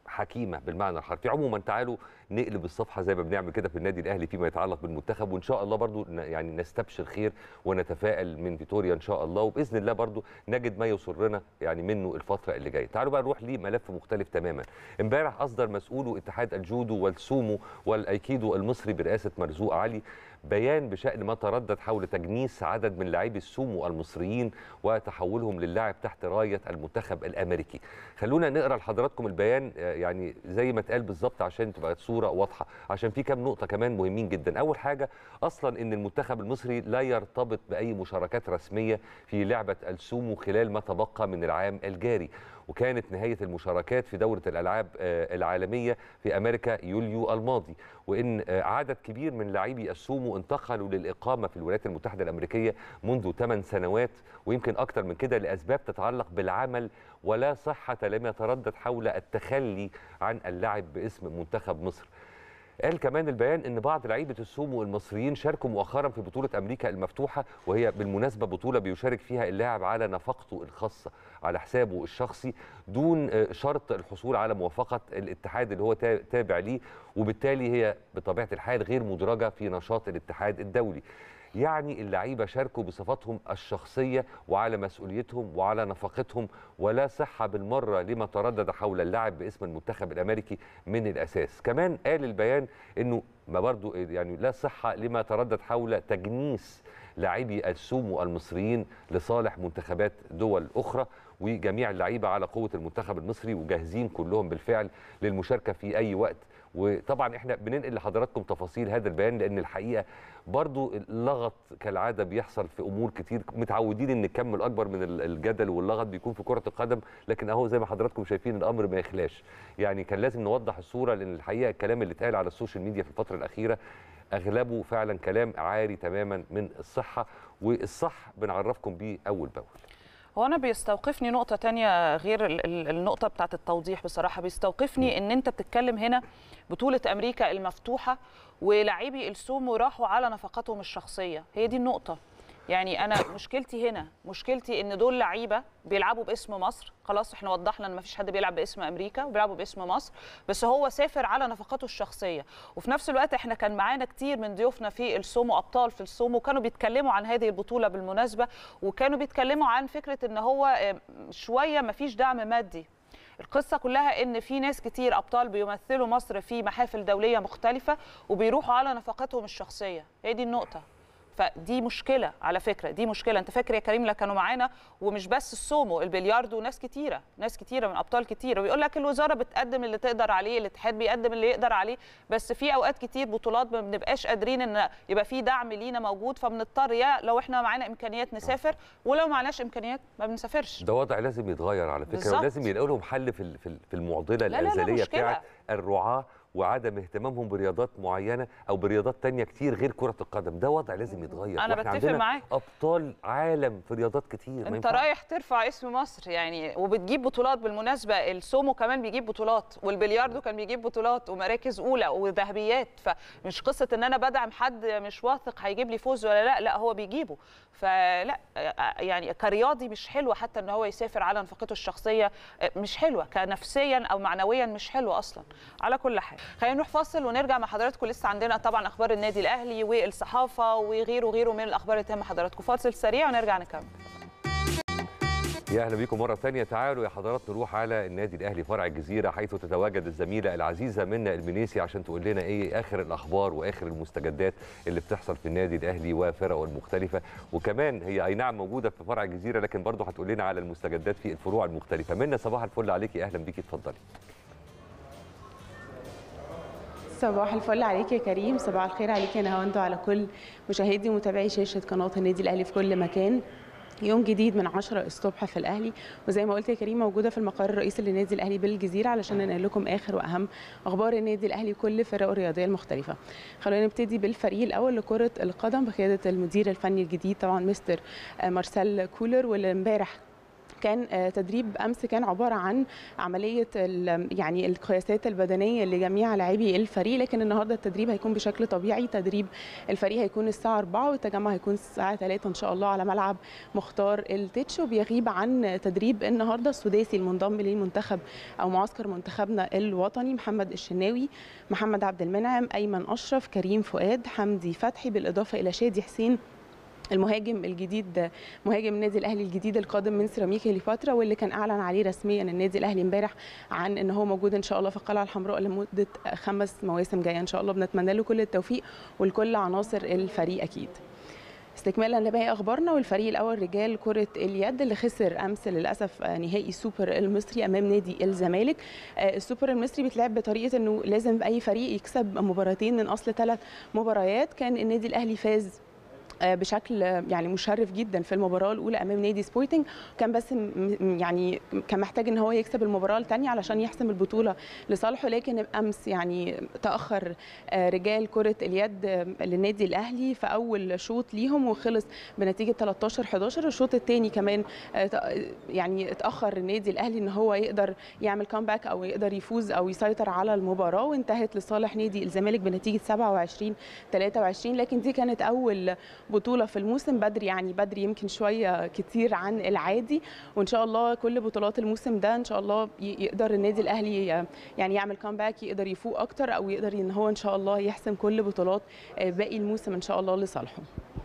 حكيمه بالمعنى الحرفي عموما تعالوا نقلب الصفحه زي ما بنعمل كده في النادي الاهلي فيما يتعلق بالمنتخب وان شاء الله برضو ن- يعني نستبشر خير ونتفائل من فيتوريا ان شاء الله وباذن الله برضو نجد ما يسرنا يعني منه الفتره اللي جايه تعالوا بقى نروح لملف مختلف تماما امبارح اصدر مسؤولو اتحاد الجودو والسومو والايكيدو المصري برئاسه مرزوق علي بيان بشان ما تردد حول تجنيس عدد من لاعبي السومو المصريين وتحولهم للعب تحت رايه المنتخب الامريكي خلونا نقرا لحضراتكم البيان آه، يعني زي ما اتقال بالظبط عشان تبقى الصوره واضحه عشان في كام نقطه كمان مهمين جدا اول حاجه اصلا ان المنتخب المصري لا يرتبط باي مشاركات رسميه في لعبه السومو خلال ما تبقى من العام الجاري وكانت نهايه المشاركات في دوره الالعاب آه، العالميه في امريكا يوليو الماضي وان آه، عدد كبير من لاعبي السومو انتقلوا للاقامه في الولايات المتحده الامريكيه منذ 8 سنوات ويمكن اكثر من كده لاسباب تتعلق بالعمل ولا صحه لم يتردد حول التخلي عن اللعب باسم منتخب مصر قال كمان البيان ان بعض لعيبه السومو المصريين شاركوا مؤخرا في بطوله امريكا المفتوحه وهي بالمناسبه بطوله بيشارك فيها اللاعب على نفقته الخاصه على حسابه الشخصي دون آه، شرط الحصول على موافقه الاتحاد اللي هو تا- تابع ليه وبالتالي هي بطبيعه الحال غير مدرجه في نشاط الاتحاد الدولي يعني اللعيبه شاركوا بصفاتهم الشخصيه وعلى مسؤوليتهم وعلى نفقتهم ولا صحه بالمره لما تردد حول اللعب باسم المنتخب الامريكي من الاساس كمان قال البيان انه ما برضو يعني لا صحه لما تردد حول تجنيس لاعبي السومو المصريين لصالح منتخبات دول اخرى وجميع اللعيبه على قوه المنتخب المصري وجاهزين كلهم بالفعل للمشاركه في اي وقت وطبعا احنا بننقل لحضراتكم تفاصيل هذا البيان لان الحقيقه برضو اللغط كالعاده بيحصل في امور كتير متعودين ان الكم الاكبر من ال- الجدل واللغط بيكون في كره القدم لكن اهو زي ما حضراتكم شايفين الامر ما يخلاش يعني كان لازم نوضح الصوره لان الحقيقه الكلام اللي اتقال على السوشيال ميديا في الفتره الاخيره اغلبه فعلا كلام عاري تماما من الصحه والصح بنعرفكم بيه اول باول هو انا بيستوقفني نقطه تانية غير ال- ال- النقطه بتاعت التوضيح بصراحه بيستوقفني ان انت بتتكلم هنا بطوله امريكا المفتوحه ولاعبي السومو راحوا على نفقاتهم الشخصيه هي دي النقطه يعني انا مشكلتي هنا مشكلتي ان دول لعيبه بيلعبوا باسم مصر خلاص احنا وضحنا ان مفيش حد بيلعب باسم امريكا وبيلعبوا باسم مصر بس هو سافر على نفقاته الشخصيه وفي نفس الوقت احنا كان معانا كتير من ضيوفنا في السومو ابطال في السومو كانوا بيتكلموا عن هذه البطوله بالمناسبه وكانوا بيتكلموا عن فكره ان هو آه، شويه مفيش دعم مادي القصة كلها إن في ناس كتير أبطال بيمثلوا مصر في محافل دولية مختلفة وبيروحوا على نفقاتهم الشخصية هي دي النقطة فدي مشكلة على فكرة دي مشكلة أنت فاكر يا كريم اللي كانوا معانا ومش بس السومو البلياردو ناس كتيرة ناس كتيرة من أبطال كتيرة ويقول لك الوزارة بتقدم اللي تقدر عليه الاتحاد بيقدم اللي يقدر عليه بس في أوقات كتير بطولات ما بنبقاش قادرين إن يبقى في دعم لينا موجود فبنضطر يا لو إحنا معانا إمكانيات نسافر ولو معناش إمكانيات ما بنسافرش ده وضع لازم يتغير على فكره بالظبط. ولازم يلاقوا لهم حل في ال- في ال- في المعضله لا، لا، الازليه مشكلة. بتاعت الرعاه وعدم اهتمامهم برياضات معينه او برياضات تانية كتير غير كره القدم ده وضع لازم يتغير أنا وإحنا بتفق عندنا معاك. ابطال عالم في رياضات كتير ما انت ينفعش. رايح ترفع اسم مصر يعني وبتجيب بطولات بالمناسبه السومو كمان بيجيب بطولات والبلياردو كان بيجيب بطولات ومراكز اولى وذهبيات فمش قصه ان انا بدعم حد مش واثق هيجيب لي فوز ولا لا لا هو بيجيبه فلا يعني كرياضي مش حلوه حتى ان هو يسافر على نفقته الشخصيه مش حلوه كنفسيا او معنويا مش حلوه اصلا على كل حال خلينا نروح فاصل ونرجع مع حضراتكم لسه عندنا طبعا اخبار النادي الاهلي والصحافه وغيره وغيره من الاخبار اللي تهم حضراتكم فاصل سريع ونرجع نكمل يا اهلا بيكم مره ثانيه تعالوا يا حضرات نروح على النادي الاهلي فرع الجزيره حيث تتواجد الزميله العزيزه منا المنيسي عشان تقول لنا ايه اخر الاخبار واخر المستجدات اللي بتحصل في النادي الاهلي وفرقه المختلفه وكمان هي اي نعم موجوده في فرع الجزيره لكن برضه هتقول لنا على المستجدات في الفروع المختلفه منا صباح الفل عليكي اهلا بيكي اتفضلي صباح الفل عليك يا كريم صباح الخير عليك يا نهاوند وعلى كل مشاهدي ومتابعي شاشة قناة النادي الأهلي في كل مكان يوم جديد من 10 الصبح في الاهلي وزي ما قلت يا كريم موجوده في المقر الرئيسي للنادي الاهلي بالجزيره علشان ننقل لكم اخر واهم اخبار النادي الاهلي كل فرقه الرياضيه المختلفه خلونا نبتدي بالفريق الاول لكره القدم بقياده المدير الفني الجديد طبعا مستر مارسيل كولر واللي امبارح كان آه، تدريب امس كان عباره عن عمليه ال- يعني القياسات البدنيه لجميع لاعبي الفريق لكن النهارده التدريب هيكون بشكل طبيعي تدريب الفريق هيكون الساعه 4 والتجمع هيكون الساعه 3 ان شاء الله على ملعب مختار التتش وبيغيب عن تدريب النهارده السداسي المنضم للمنتخب او معسكر منتخبنا الوطني محمد الشناوي محمد عبد المنعم ايمن اشرف كريم فؤاد حمدي فتحي بالاضافه الى شادي حسين المهاجم الجديد مهاجم النادي الاهلي الجديد القادم من سيراميكا كليوباترا واللي كان اعلن عليه رسميا النادي الاهلي امبارح عن ان هو موجود ان شاء الله في القلعه الحمراء لمده خمس مواسم جايه ان شاء الله بنتمنى له كل التوفيق ولكل عناصر الفريق اكيد استكمالا لباقي اخبارنا والفريق الاول رجال كره اليد اللي خسر امس للاسف نهائي السوبر المصري امام نادي الزمالك آه، السوبر المصري بيتلعب بطريقه انه لازم اي فريق يكسب مباراتين من اصل ثلاث مباريات كان النادي الاهلي فاز آه، بشكل آه، يعني مشرف جدا في المباراه الاولى امام نادي سبورتنج كان بس م- م- يعني كان محتاج ان هو يكسب المباراه الثانيه علشان يحسم البطوله لصالحه لكن امس يعني تاخر آه، رجال كره اليد آه، للنادي الاهلي في اول شوط ليهم وخلص بنتيجه 13 11 الشوط الثاني كمان آه، ت- يعني اتاخر النادي الاهلي ان هو يقدر يعمل كامباك او يقدر يفوز او يسيطر على المباراه وانتهت لصالح نادي الزمالك بنتيجه 27 23 لكن دي كانت اول بطوله في الموسم بدري يعني بدري يمكن شويه كتير عن العادي وان شاء الله كل بطولات الموسم ده ان شاء الله ي- يقدر النادي الاهلي يعني يعمل كامباك يقدر يفوق اكتر او يقدر ان هو ان شاء الله يحسم كل بطولات آه، باقي الموسم ان شاء الله لصالحه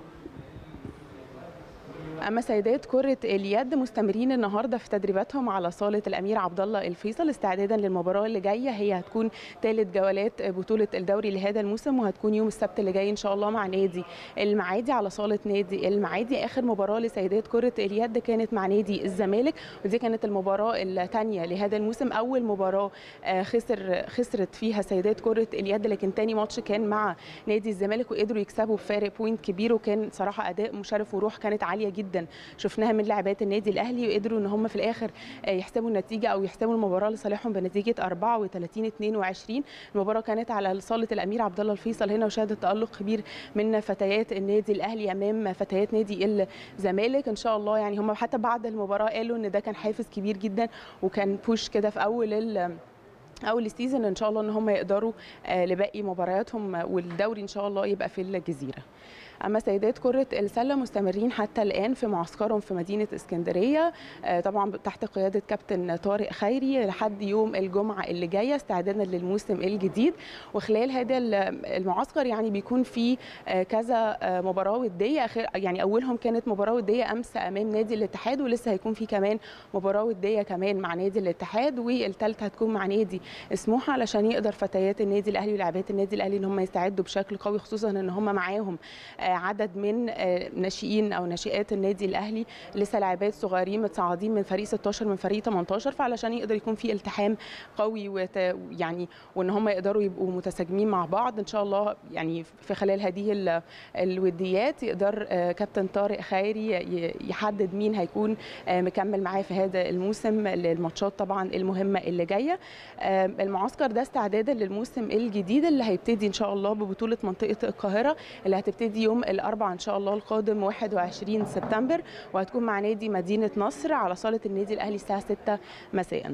اما سيدات كره اليد مستمرين النهارده في تدريباتهم على صاله الامير عبد الله الفيصل استعدادا للمباراه اللي جايه هي هتكون ثالث جولات بطوله الدوري لهذا الموسم وهتكون يوم السبت اللي جاي ان شاء الله مع نادي المعادي على صاله نادي المعادي اخر مباراه لسيدات كره اليد كانت مع نادي الزمالك ودي كانت المباراه الثانيه لهذا الموسم اول مباراه آه، خسر خسرت فيها سيدات كره اليد لكن تاني ماتش كان مع نادي الزمالك وقدروا يكسبوا بفارق بوينت كبير وكان صراحه اداء مشرف وروح كانت عاليه جدا شفناها من لاعبات النادي الاهلي وقدروا ان هم في الاخر آه، يحسبوا النتيجه او يحسبوا المباراه لصالحهم بنتيجه 34 22 المباراه كانت على صاله الامير عبد الله الفيصل هنا وشهدت تالق كبير من فتيات النادي الاهلي امام فتيات نادي الزمالك ان شاء الله يعني هم حتى بعد المباراه قالوا ان ده كان حافز كبير جدا وكان بوش كده في اول ال اول السيزون ان شاء الله ان هم يقدروا آه، لباقي مبارياتهم آه، والدوري ان شاء الله يبقى في الجزيره اما سيدات كره السله مستمرين حتى الان في معسكرهم في مدينه اسكندريه آه، طبعا تحت قياده كابتن طارق خيري لحد يوم الجمعه اللي جايه استعدادا للموسم الجديد وخلال هذا المعسكر يعني بيكون في آه، كذا آه، مباراه وديه اخر يعني اولهم كانت مباراه وديه امس امام نادي الاتحاد ولسه هيكون في كمان مباراه وديه كمان مع نادي الاتحاد والثالثه هتكون مع نادي سموحه علشان يقدر فتيات النادي الاهلي ولاعبات النادي الاهلي ان هم يستعدوا بشكل قوي خصوصا ان هم معاهم آه، عدد من آه، ناشئين او ناشئات النادي الاهلي لسه لاعبات صغيرين متصاعدين من فريق 16 من فريق 18 فعلشان يقدر يكون في التحام قوي وت... يعني وان هم يقدروا يبقوا متساجمين مع بعض ان شاء الله يعني في خلال هذه ال- الوديات يقدر آه، كابتن طارق خيري ي- يحدد مين هيكون آه، مكمل معاه في هذا الموسم للماتشات طبعا المهمه اللي جايه آه، المعسكر ده استعدادا للموسم الجديد اللي هيبتدي ان شاء الله ببطوله منطقه القاهره اللي هتبتدي يوم الاربعاء ان شاء الله القادم 21 سبتمبر وهتكون مع نادي مدينه نصر على صاله النادي الاهلي الساعه 6 مساء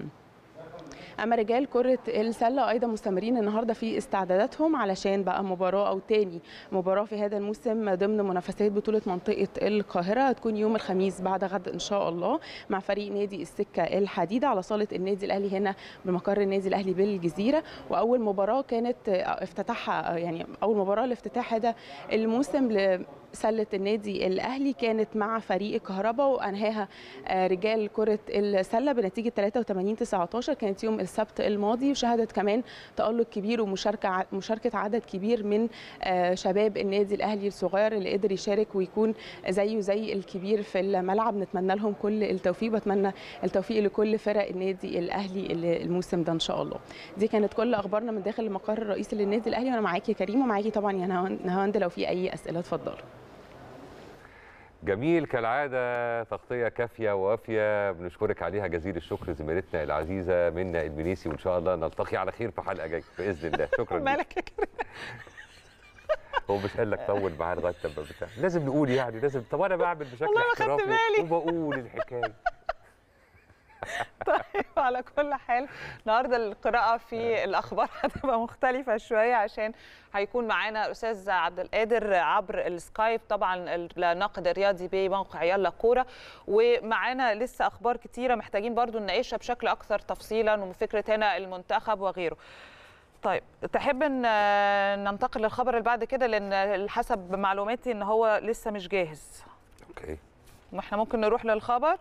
اما رجال كره السله ايضا مستمرين النهارده في استعداداتهم علشان بقى مباراه او تاني مباراه في هذا الموسم ضمن منافسات بطوله منطقه القاهره هتكون يوم الخميس بعد غد ان شاء الله مع فريق نادي السكه الحديده على صاله النادي الاهلي هنا بمقر النادي الاهلي بالجزيره واول مباراه كانت افتتاحها يعني اول مباراه لافتتاح هذا الموسم لسله النادي الاهلي كانت مع فريق الكهرباء وانهاها آه، رجال كره السله بنتيجه 83 19 كانت يوم السبت الماضي وشهدت كمان تالق كبير ومشاركه مشاركه عدد كبير من آه، شباب النادي الاهلي الصغير اللي قدر يشارك ويكون زيه زي الكبير في الملعب نتمنى لهم كل التوفيق بتمنى التوفيق لكل فرق النادي الاهلي اللي- الموسم ده ان شاء الله دي كانت كل اخبارنا من داخل المقر الرئيسي للنادي الاهلي وانا معاكي يا كريم ومعاكي طبعا يا نهاوند نهاوند لو في اي اسئله اتفضلوا جميل كالعادة تغطية كافية ووافية بنشكرك عليها جزيل الشكر زميلتنا العزيزة منا المنيسي وإن شاء الله نلتقي على خير في حلقة جاية بإذن الله شكرا ليك. مالك يا كريم هو مش قال لك طول معاه لغاية لما بتاع لازم نقول يعني لازم طب أنا بعمل بشكل والله ما خدت احترافي بالي. وبقول الحكاية طيب على كل حال النهارده القراءه في الاخبار هتبقى مختلفه شويه عشان هيكون معانا الاستاذ عبد القادر عبر السكايب طبعا الناقد الرياضي بموقع يلا كوره ومعانا لسه اخبار كتيره محتاجين برضو نناقشها بشكل اكثر تفصيلا وفكره هنا المنتخب وغيره طيب تحب ان ننتقل للخبر اللي بعد كده لان حسب معلوماتي ان هو لسه مش جاهز اوكي ما احنا ممكن نروح للخبر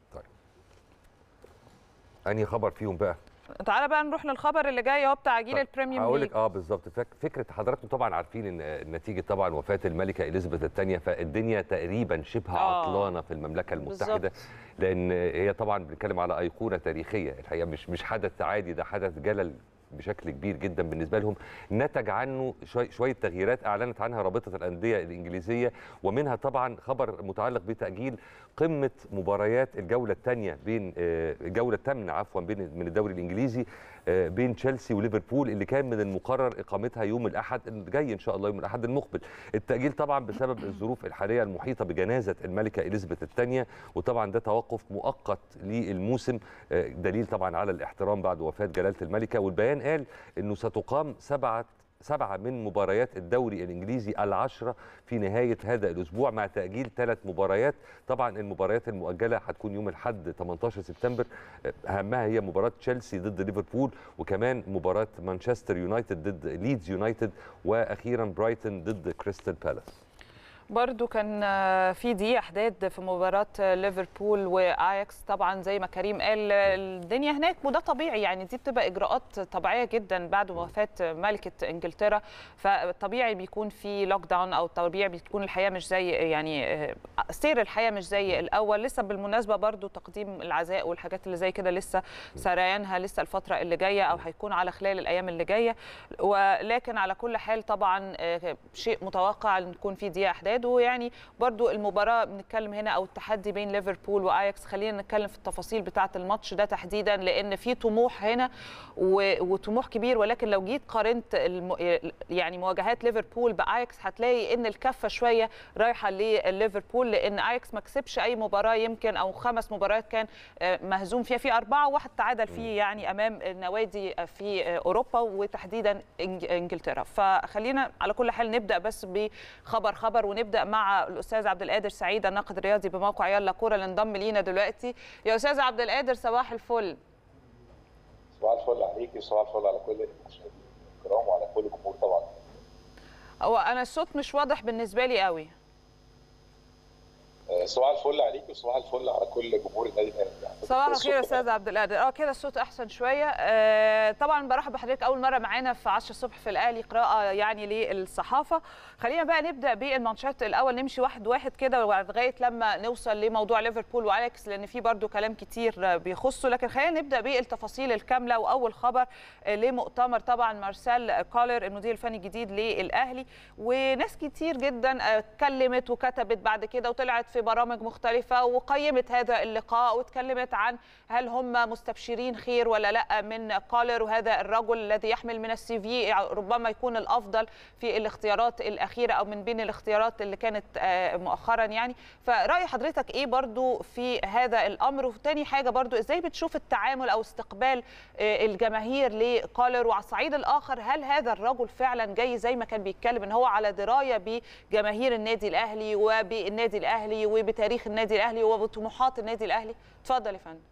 انهي خبر فيهم بقى تعالى بقى نروح للخبر اللي جاي اهو بتاع جيل البريميوم هقول ليج لك اه بالظبط فك- فكره حضراتكم طبعا عارفين ان نتيجه طبعا وفاه الملكه اليزابيث الثانيه فالدنيا تقريبا شبه آه. عطلانه في المملكه المتحده لان هي طبعا بنتكلم على ايقونه تاريخيه الحقيقه مش مش حدث عادي ده حدث جلل بشكل كبير جدا بالنسبه لهم نتج عنه شوي شويه تغييرات اعلنت عنها رابطه الانديه الانجليزيه ومنها طبعا خبر متعلق بتاجيل قمه مباريات الجوله الثانيه بين آه، الجوله الثامنه عفوا بين من الدوري الانجليزي آه، بين تشيلسي وليفربول اللي كان من المقرر اقامتها يوم الاحد الجاي ان شاء الله يوم الاحد المقبل التاجيل طبعا بسبب الظروف الحاليه المحيطه بجنازه الملكه اليزابيث الثانيه وطبعا ده توقف مؤقت للموسم آه، دليل طبعا على الاحترام بعد وفاه جلاله الملكه والبيان قال انه ستقام سبعه سبعة من مباريات الدوري الإنجليزي العشرة في نهاية هذا الأسبوع مع تأجيل ثلاث مباريات طبعا المباريات المؤجلة هتكون يوم الأحد 18 سبتمبر أهمها هي مباراة تشيلسي ضد ليفربول وكمان مباراة مانشستر يونايتد ضد ليدز يونايتد وأخيرا برايتون ضد كريستال بالاس برضو كان آه، في دقيقة حداد في مباراة آه، ليفربول واياكس طبعا زي ما كريم قال آه، الدنيا هناك وده طبيعي يعني دي بتبقى اجراءات طبيعية جدا بعد وفاة ملكة انجلترا فطبيعي بيكون في لوك داون او طبيعي بتكون الحياة مش زي يعني آه، سير الحياة مش زي الاول لسه بالمناسبة برضو تقديم العزاء والحاجات اللي زي كده لسه سريانها لسه الفترة اللي جاية او هيكون على خلال الايام اللي جاية ولكن على كل حال طبعا آه، شيء متوقع ان يكون في دقيقه احداد ويعني برضو المباراه بنتكلم هنا او التحدي بين ليفربول واياكس خلينا نتكلم في التفاصيل بتاعه الماتش ده تحديدا لان في طموح هنا و- وطموح كبير ولكن لو جيت قارنت الم... يعني مواجهات ليفربول باياكس هتلاقي ان الكفه شويه رايحه لليفربول لان اياكس ما كسبش اي مباراه يمكن او خمس مباريات كان آه، مهزوم فيها في اربعه وواحد تعادل فيه يعني امام نوادي في آه، اوروبا وتحديدا إنج- انجلترا فخلينا على كل حال نبدا بس بخبر خبر ونبدا مع الاستاذ عبد القادر سعيد الناقد الرياضي بموقع يلا كوره اللي انضم لينا دلوقتي يا استاذ عبد القادر صباح الفل صباح الفل عليك وصباح الفل على كل المشاهدين الكرام وعلى كل الجمهور طبعا هو انا الصوت مش واضح بالنسبه لي قوي آه، صباح الفل عليك وصباح الفل على كل جمهور النادي الاهلي يعني صباح الصوت الخير يا استاذ عبد القادر اه كده الصوت احسن شويه آه طبعا برحب بحضرتك اول مره معانا في 10 الصبح في الاهلي قراءه يعني للصحافه خلينا بقى نبدا بالماتشات الاول نمشي واحد واحد كده لغايه لما نوصل لموضوع ليفربول واليكس لان في برضو كلام كتير بيخصه لكن خلينا نبدا بالتفاصيل الكامله واول خبر آه، لمؤتمر طبعا مارسيل كولر المدير الفني الجديد للاهلي وناس كتير جدا آه، اتكلمت وكتبت بعد كده وطلعت في برامج مختلفه وقيمت هذا اللقاء واتكلمت عن هل هم مستبشرين خير ولا لا من كولر وهذا الرجل الذي يحمل من السي في ربما يكون الافضل في الاختيارات الاخيره او من بين الاختيارات اللي كانت آه، مؤخرا يعني فراي حضرتك ايه برضو في هذا الامر وتاني حاجه برضو ازاي بتشوف التعامل او استقبال آه، الجماهير لكولر وعلى الصعيد الاخر هل هذا الرجل فعلا جاي زي ما كان بيتكلم ان هو على درايه بجماهير النادي الاهلي وبالنادي الاهلي وبتاريخ النادي الاهلي وبطموحات النادي الاهلي اتفضل يا فندم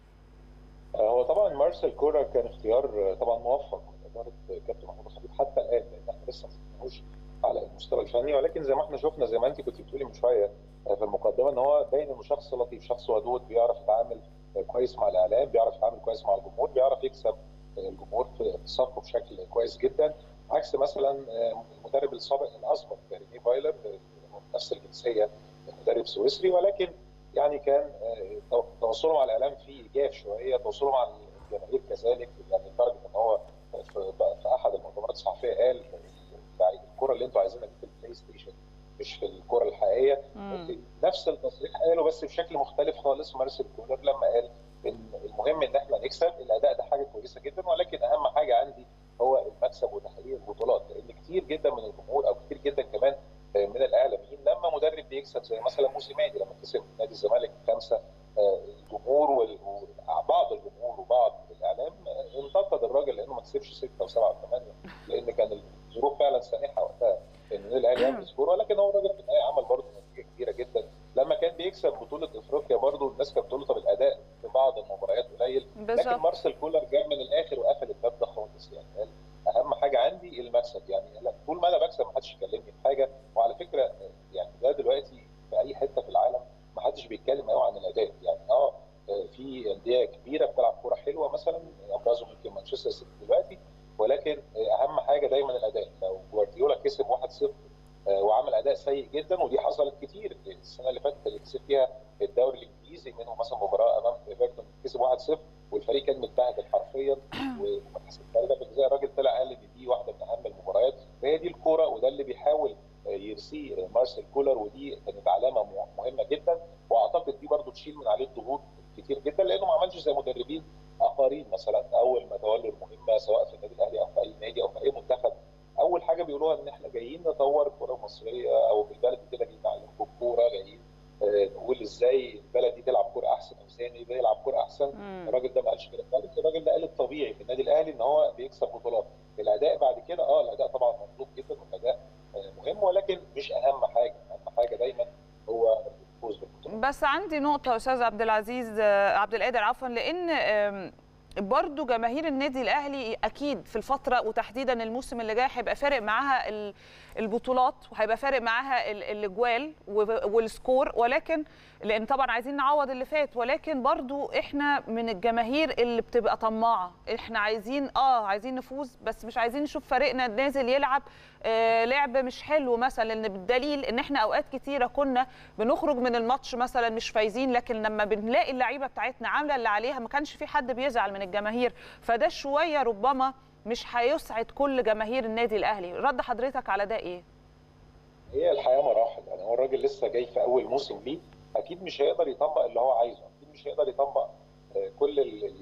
آه، هو طبعا مارسيل كولر كان اختيار آه، طبعا موفق من اداره كابتن محمود الخطيب حتى الان لان احنا لسه ما شفناهوش على المستوى الفني ولكن زي ما احنا شفنا زي ما انت كنت بتقولي من شويه آه، في المقدمه ان هو باين انه شخص لطيف شخص ودود بيعرف يتعامل آه، كويس مع الاعلام بيعرف يتعامل كويس مع الجمهور بيعرف يكسب آه، الجمهور في في صفه بشكل كويس جدا عكس مثلا آه، المدرب السابق الاسبق ريني فايلر آه، نفس الجنسيه مدرب سويسري ولكن يعني كان آه، تو- تواصله مع الاعلام فيه جاف شويه تواصله مع الجماهير كذلك يعني لدرجه ان هو في, في احد المؤتمرات الصحفيه قال يعني الكره اللي انتوا عايزينها دي في البلاي ستيشن مش في الكره الحقيقيه نفس التصريح قاله بس بشكل مختلف خالص مارسيل كولر لما قال ان المهم ان احنا نكسب الاداء ده حاجه كويسه جدا ولكن اهم حاجه عندي هو المكسب وتحقيق البطولات لان كتير جدا من الجمهور او كتير جدا كمان من الاعلاميين لما مدرب بيكسب زي مثلا موسيماني لما كسب نادي الزمالك خمسه آه، الجمهور وال- كسبش سته وسبعه وثمانيه لان كان الظروف فعلا سانحه وقتها ان النادي الاهلي يعمل سكور ولكن هو الراجل في النهايه عمل برضه نتيجه كبيره جدا لما كان بيكسب بطوله افريقيا برضه الناس كانت بتقول له طب الاداء في بعض المباريات قليل بالظبط. لكن مارسيل كولر جاب من الاخر وقفل الباب ده خالص يعني قال اهم حاجه عندي المكسب يعني لا طول ما انا بكسب ما حدش يكلمني في حاجه وعلى فكره يعني ده دلوقتي في اي حته في العالم ما حدش بيتكلم قوي عن الاداء يعني اه في انديه كبيره بتلعب كوره حلوه مثلا ابرزهم يمكن مانشستر سيتي دلوقتي ولكن اهم حاجه دايما الاداء لو جوارديولا كسب 1-0 وعمل اداء سيء جدا ودي حصلت كتير السنه اللي فاتت اللي كسب فيها الدوري الانجليزي منه مثلا مباراه امام ايفرتون كسب 1-0 والفريق كان متبهدل حرفيا وما كسب ضربه جزاء الراجل طلع قال ان دي واحده من اهم المباريات فهي دي الكوره وده اللي بيحاول يرسيه مارسيل كولر ودي كانت علامه مهمه جدا واعتقد دي برضو تشيل من عليه الضغوط كتير جدا لانه ما عملش زي مدربين اخرين مثلا اول ما تولوا المهمه سواء في النادي الاهلي او في اي نادي او في اي منتخب اول حاجه بيقولوها ان احنا جايين نطور الكره المصريه او بالبلد كده جايين نعلمكم الكوره جايين نقول ازاي البلد دي تلعب كوره احسن او ازاي ده يلعب كوره احسن الراجل ده ما قالش كده خالص الراجل ده قال الطبيعي في النادي الاهلي ان هو بيكسب بطولات الاداء بعد كده اه الاداء طبعا مطلوب جدا والاداء مهم ولكن مش اهم حاجه اهم حاجه دايما هو الفوز بالبطولات بس عندي نقطه استاذ عبد العزيز عبد القادر عفوا لان برضو جماهير النادي الاهلي اكيد في الفتره وتحديدا الموسم اللي جاي هيبقى فارق معاها البطولات وهيبقى فارق معاها الاجوال والسكور ولكن لان طبعا عايزين نعوض اللي فات ولكن برضو احنا من الجماهير اللي بتبقى طماعه احنا عايزين اه عايزين نفوز بس مش عايزين نشوف فريقنا نازل يلعب آه لعب مش حلو مثلا لان بالدليل ان احنا اوقات كتيره كنا بنخرج من الماتش مثلا مش فايزين لكن لما بنلاقي اللعيبه بتاعتنا عامله اللي عليها ما كانش في حد بيزعل من الجماهير فده شويه ربما مش هيسعد كل جماهير النادي الاهلي رد حضرتك على ده ايه هي الحياه مراحل يعني هو الراجل لسه جاي في اول موسم ليه اكيد مش هيقدر يطبق اللي هو عايزه اكيد مش هيقدر يطبق كل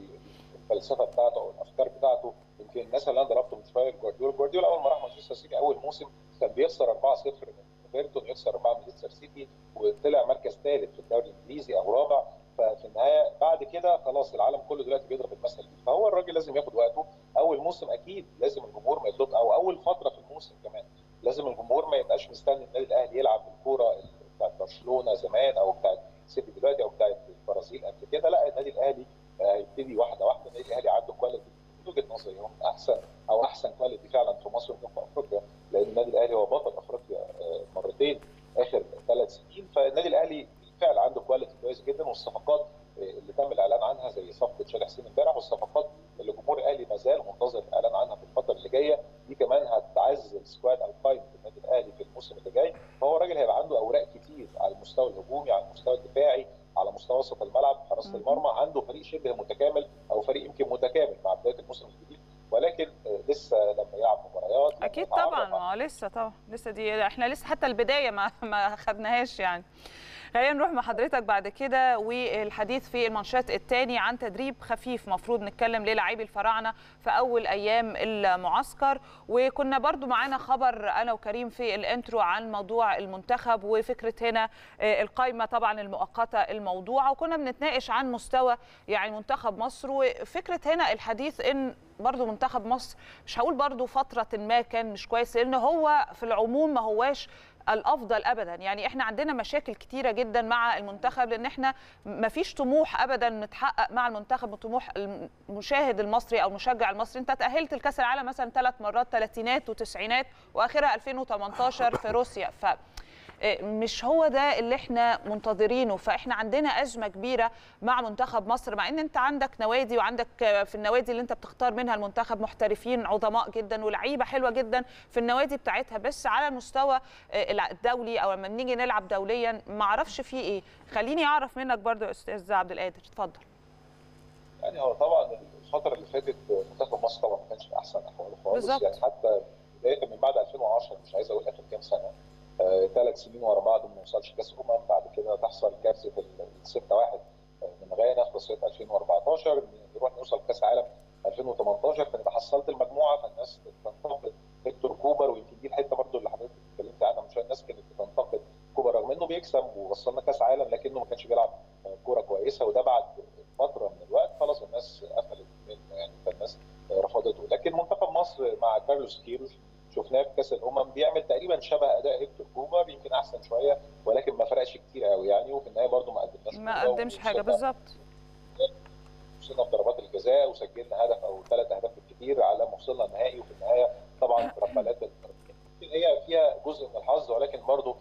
الفلسفه بتاعته او الافكار بتاعته يمكن الناس اللي انا ضربته من شويه جوارديولا جوارديولا اول ما راح مانشستر سيتي اول موسم كان بيخسر 4-0 من ايفرتون يخسر 4 من ليستر سيتي وطلع مركز ثالث في الدوري الانجليزي او رابع ففي النهايه بعد كده خلاص العالم كله دلوقتي بيضرب المثل دي فهو الراجل لازم ياخد وقته اول موسم اكيد لازم الجمهور ما يطلب او اول فتره في الموسم كمان لازم الجمهور ما يبقاش مستني النادي الاهلي يلعب بالكوره بتاعت برشلونه زمان او بتاعت سيتي دلوقتي او بتاعت البرازيل قبل كده لا النادي الاهلي هيبتدي واحده واحده النادي الاهلي عنده كواليتي من وجهه نظري هو من احسن او احسن كواليتي فعلا في مصر وفي افريقيا لان النادي الاهلي هو بطل افريقيا مرتين اخر ثلاث سنين فالنادي الاهلي بالفعل عنده كواليتي كويس جدا والصفقات اللي تم الاعلان عنها زي صفقه شادي حسين امبارح والصفقات اللي جمهور الاهلي ما زال منتظر الاعلان عنها في الفتره اللي جايه دي كمان هتعزز السكواد او قائمه النادي الاهلي في الموسم اللي جاي فهو الراجل هيبقى عنده اوراق كتير على المستوى الهجومي على المستوى الدفاعي على مستوى وسط الملعب حراسه المرمى عنده فريق شبه متكامل او فريق يمكن متكامل مع بدايه الموسم الجديد ولكن لسه لما يلعب مباريات اكيد طبعا ما لسه طبعا لسه دي احنا لسه حتى البدايه ما ما خدناهاش يعني خلينا نروح مع حضرتك بعد كده والحديث في المانشات الثاني عن تدريب خفيف مفروض نتكلم للاعبي الفراعنه في اول ايام المعسكر وكنا برضو معانا خبر انا وكريم في الانترو عن موضوع المنتخب وفكره هنا القائمه طبعا المؤقته الموضوعه وكنا بنتناقش عن مستوى يعني منتخب مصر وفكره هنا الحديث ان برضو منتخب مصر مش هقول برضو فتره ما كان مش كويس لان هو في العموم ما هواش الافضل ابدا يعني احنا عندنا مشاكل كتيره جدا مع المنتخب لان احنا ما فيش طموح ابدا متحقق مع المنتخب طموح المشاهد المصري او المشجع المصري انت تاهلت لكاس العالم مثلا ثلاث مرات ثلاثينات وتسعينات واخرها 2018 في روسيا ف مش هو ده اللي احنا منتظرينه فاحنا عندنا ازمه كبيره مع منتخب مصر مع ان انت عندك نوادي وعندك في النوادي اللي انت بتختار منها المنتخب محترفين عظماء جدا ولعيبه حلوه جدا في النوادي بتاعتها بس على المستوى الدولي او لما نيجي نلعب دوليا ما اعرفش فيه ايه خليني اعرف منك برضو يا استاذ عبد القادر اتفضل يعني هو طبعا الفتره اللي فاتت منتخب مصر طبعا ما كانش في احسن احواله خالص بالزبط. يعني حتى بدايه من بعد 2010 مش عايز اقول اخر كام سنه ثلاث سنين ورا بعض ما نوصلش كاس امم بعد كده تحصل كارثه ال 6 1 من غانا في تصفيات 2014 نروح نوصل كاس عالم 2018 فنبقى حصلت المجموعه فالناس تنتقد هيكتور كوبر ويمكن دي الحته برضو اللي حضرتك اتكلمت عنها من شويه الناس كانت بتنتقد كوبر رغم انه بيكسب ووصلنا كاس عالم لكنه ما كانش بيلعب كوره كويسه وده بعد فتره من الوقت خلاص الناس قفلت منه يعني فالناس رفضته لكن مع كارلوس كيروش شفناه في كاس الامم بيعمل تقريبا شبه اداء هيكتور كوبر يمكن احسن شويه ولكن ما فرقش كتير قوي يعني وفي النهايه برده ما قدمناش ما قدمش حاجه بالظبط وصلنا بضربات الجزاء وسجلنا هدف او ثلاث اهداف بالكثير على ما وصلنا النهائي وفي النهايه طبعا ركلات هي فيها جزء من الحظ ولكن برضه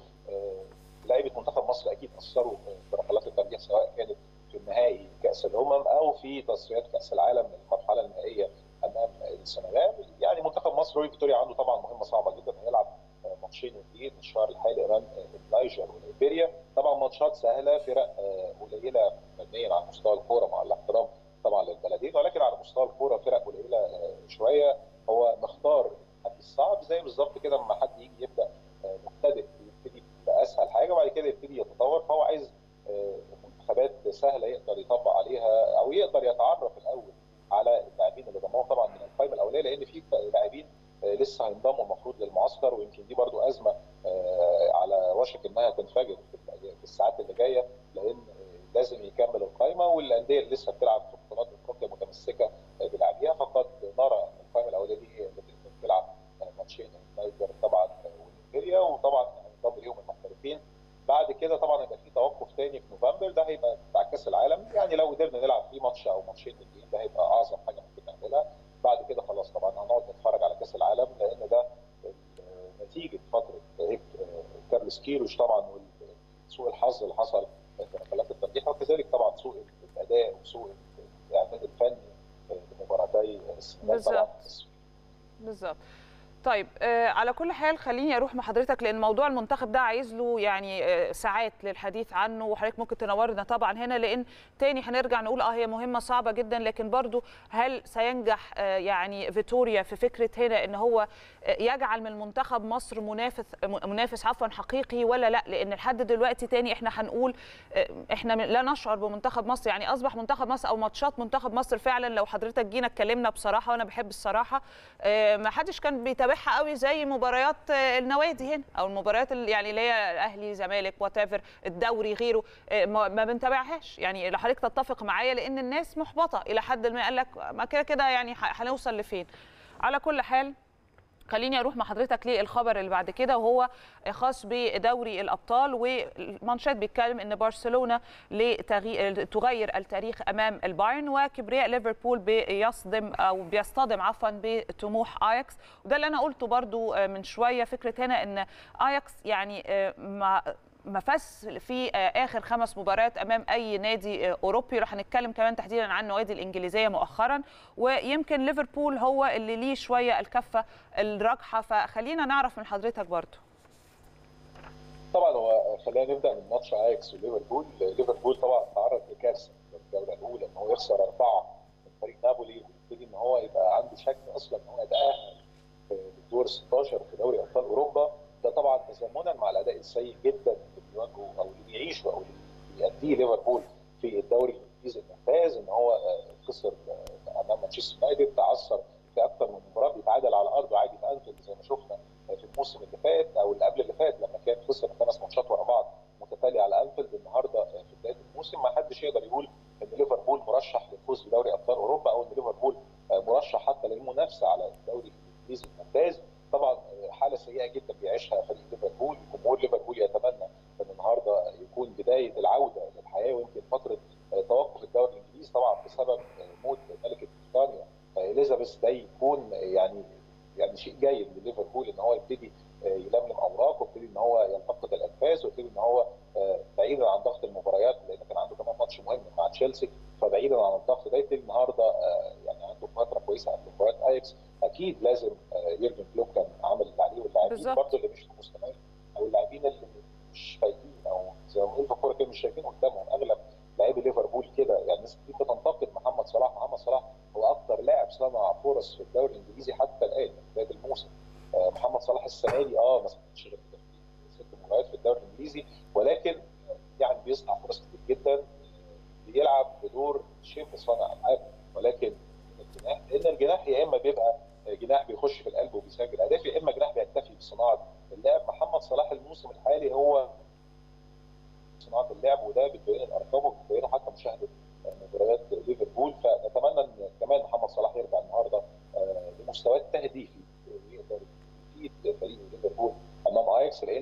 لعيبه منتخب مصر اكيد اثروا في ركلات الترجيح سواء كانت في النهائي كاس الامم او في تصفيات كاس العالم المرحله النهائيه امام السنغال يعني منتخب مصر روي فيتوريا عنده طبعا مهمه صعبه جدا هيلعب ماتشين جديد الشهر الحالي امام النيجر وليبيريا طبعا ماتشات سهله فرق قليله فنيا على مستوى الكوره مع الاحترام طبعا للبلدين ولكن على مستوى الكوره فرق قليله شويه هو مختار الحد الصعب زي بالظبط كده لما حد يجي يبدا مبتدئ يبتدي باسهل حاجه وبعد كده يبتدي يتطور فهو عايز منتخبات سهله يقدر يطبق عليها او يقدر يتعرف الاول على اللاعبين اللي ضموهم طبعا من القائمه الاوليه لان في لاعبين لسه هينضموا المفروض للمعسكر ويمكن دي برضو ازمه على وشك انها تنفجر في الساعات اللي جايه لان لازم يكمل القائمه والانديه اللي لسه بتلعب في بطولات افريقيا متمسكه بلاعبيها فقد نرى ان القائمه الاوليه دي هي اللي تقدر تلعب ماتشين النيجر طبعا وليبيريا وطبعا هينضم ليهم المحترفين بعد كده طبعا هيبقى في توقف تاني في نوفمبر ده هيبقى بتاع كاس العالم يعني لو قدرنا نلعب فيه ماتش او ماتشين جديد ده هيبقى اعظم حاجه ممكن نعملها بعد كده خلاص طبعا هنقعد نتفرج على كاس العالم لان ده نتيجه فتره كارلوس كيروش طبعا وسوء الحظ اللي حصل في ركلات الترجيح وكذلك طبعا سوء الاداء وسوء الاعداد الفني لمباراتي السنغال طبعا بالظبط طيب آه على كل حال خليني اروح مع حضرتك لان موضوع المنتخب ده عايز له يعني آه ساعات للحديث عنه وحضرتك ممكن تنورنا طبعا هنا لان تاني هنرجع نقول اه هي مهمه صعبه جدا لكن برضو هل سينجح آه يعني فيتوريا في فكره هنا ان هو يجعل من منتخب مصر منافس منافس عفوا حقيقي ولا لا لان لحد دلوقتي تاني احنا هنقول احنا لا نشعر بمنتخب مصر يعني اصبح منتخب مصر او ماتشات منتخب مصر فعلا لو حضرتك جينا اتكلمنا بصراحه وانا بحب الصراحه ما حدش كان بيتابعها قوي زي مباريات النوادي هنا او المباريات يعني اللي هي الاهلي زمالك وات الدوري غيره ما بنتابعهاش يعني لو حضرتك تتفق معايا لان الناس محبطه الى حد ما قال لك ما كده كده يعني هنوصل لفين على كل حال خليني اروح مع حضرتك للخبر اللي بعد كده وهو خاص بدوري الابطال والمانشات بيتكلم ان برشلونه تغير التاريخ امام البايرن وكبرياء ليفربول بيصدم او بيصطدم عفوا بطموح اياكس وده اللي انا قلته برضو من شويه فكره هنا ان اياكس يعني ما ما فاز في اخر خمس مباريات امام اي نادي اوروبي راح نتكلم كمان تحديدا عن النوادي الانجليزيه مؤخرا ويمكن ليفربول هو اللي ليه شويه الكفه الراجحه فخلينا نعرف من حضرتك برضو طبعا هو خلينا نبدا من ماتش اياكس وليفربول ليفربول طبعا تعرض لكارثه في الجوله الاولى ان هو يخسر اربعه من فريق نابولي ويبتدي ان هو يبقى عنده شك اصلا ان هو يتاهل للدور 16 في دوري ابطال اوروبا ده طبعا تزامنا مع الاداء السيء جدا اللي بيواجهه او اللي بيعيشه او اللي بيأديه ليفربول في الدوري الانجليزي الممتاز ان هو خسر امام مانشستر يونايتد تعثر في اكثر من مباراه بيتعادل على ارضه عادي في انفيلد زي ما شفنا في الموسم اللي فات او اللي قبل اللي فات لما كان خسر خمس ماتشات ورا بعض متتاليه على انفيلد النهارده في بدايه الموسم ما حدش يقدر يقول ان ليفربول مرشح للفوز بدوري ابطال اوروبا او ان ليفربول مرشح حتى للمنافسه على الدوري الانجليزي الممتاز طبعا حاله سيئه جدا بيعيشها فريق ليفربول جمهور ليفربول يتمنى ان النهارده يكون بدايه العوده للحياه ويمكن فتره توقف الدوري الانجليزي طبعا بسبب موت ملكه بريطانيا اليزابيث ده يكون يعني يعني شيء جيد لليفربول ان هو يبتدي يلملم اوراقه ويبتدي ان هو يلتقط الانفاس ويبتدي ان هو بعيدا عن ضغط المباريات لان كان عنده كمان ماتش مهم مع تشيلسي فبعيدا عن الضغط ده يبتدي النهارده يعني عنده فتره كويسه قبل مباراه اياكس اكيد لازم يورجن كلوب كان عامل اللي عليه واللاعبين برضه اللي مش مستمعين او اللاعبين اللي مش فايقين او زي ما بنقول في الكوره كده مش شايفين قدامهم اغلب لاعبي ليفربول كده يعني الناس كتير بتنتقد محمد صلاح محمد صلاح هو اكثر لاعب صنع فرص في الدوري الانجليزي حتى الان من بدايه الموسم محمد صلاح السنه دي اه ما صنعش غير ست مباريات في الدوري الانجليزي ولكن يعني بيصنع فرص كتير جدا بيلعب بدور شبه صانع العاب ولكن الجناح لان الجناح يا اما بيبقى جناح بيخش في القلب وبيسجل اهداف يا اما جناح بيكتفي بصناعه اللعب محمد صلاح الموسم الحالي هو صناعه اللعب وده بتبين الارقام وبتبينه حتى مشاهده مباريات ليفربول فنتمنى ان كمان محمد صلاح يرجع النهارده لمستواه التهديفي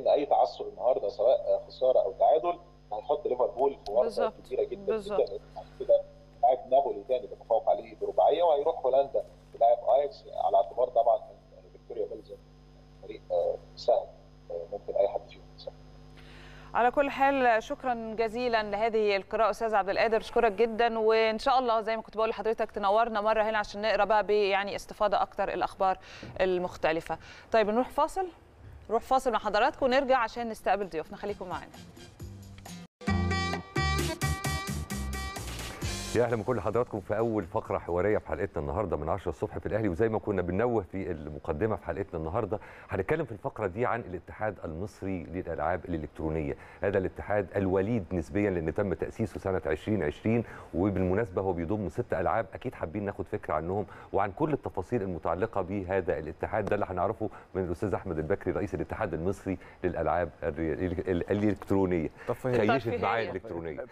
اي تعثر النهارده سواء خساره او تعادل هيحط ليفربول في ورطه بالظبط. كبيره جدا بالظبط. جدا بعد كده لاعب نابولي تاني بيتفوق عليه برباعيه وهيروح هولندا يلاعب اياكس على اعتبار طبعا إن فيكتوريا بلزن فريق آه، سهل آه، ممكن اي حد فيهم يكسبه. على كل حال شكرا جزيلا لهذه القراءة أستاذ عبد القادر أشكرك جدا وإن شاء الله زي ما كنت بقول لحضرتك تنورنا مرة هنا عشان نقرأ بقى يعني استفاضة أكتر الأخبار المختلفة طيب نروح فاصل نروح فاصل مع حضراتكم ونرجع عشان نستقبل ضيوفنا خليكم معانا يا اهلا بكل حضراتكم في اول فقره حواريه في حلقتنا النهارده من 10 الصبح في الاهلي وزي ما كنا بننوه في المقدمه في حلقتنا النهارده هنتكلم في الفقره دي عن الاتحاد المصري للالعاب الالكترونيه هذا الاتحاد الوليد نسبيا لان تم تاسيسه سنه 2020 وبالمناسبه هو بيضم ست العاب اكيد حابين ناخد فكره عنهم وعن كل التفاصيل المتعلقه بهذا الاتحاد ده اللي هنعرفه من الاستاذ احمد البكري رئيس الاتحاد المصري للالعاب الري- ال- الالكترونيه ترفيهية. خيشت معايا ترفيهية. الالكترونيه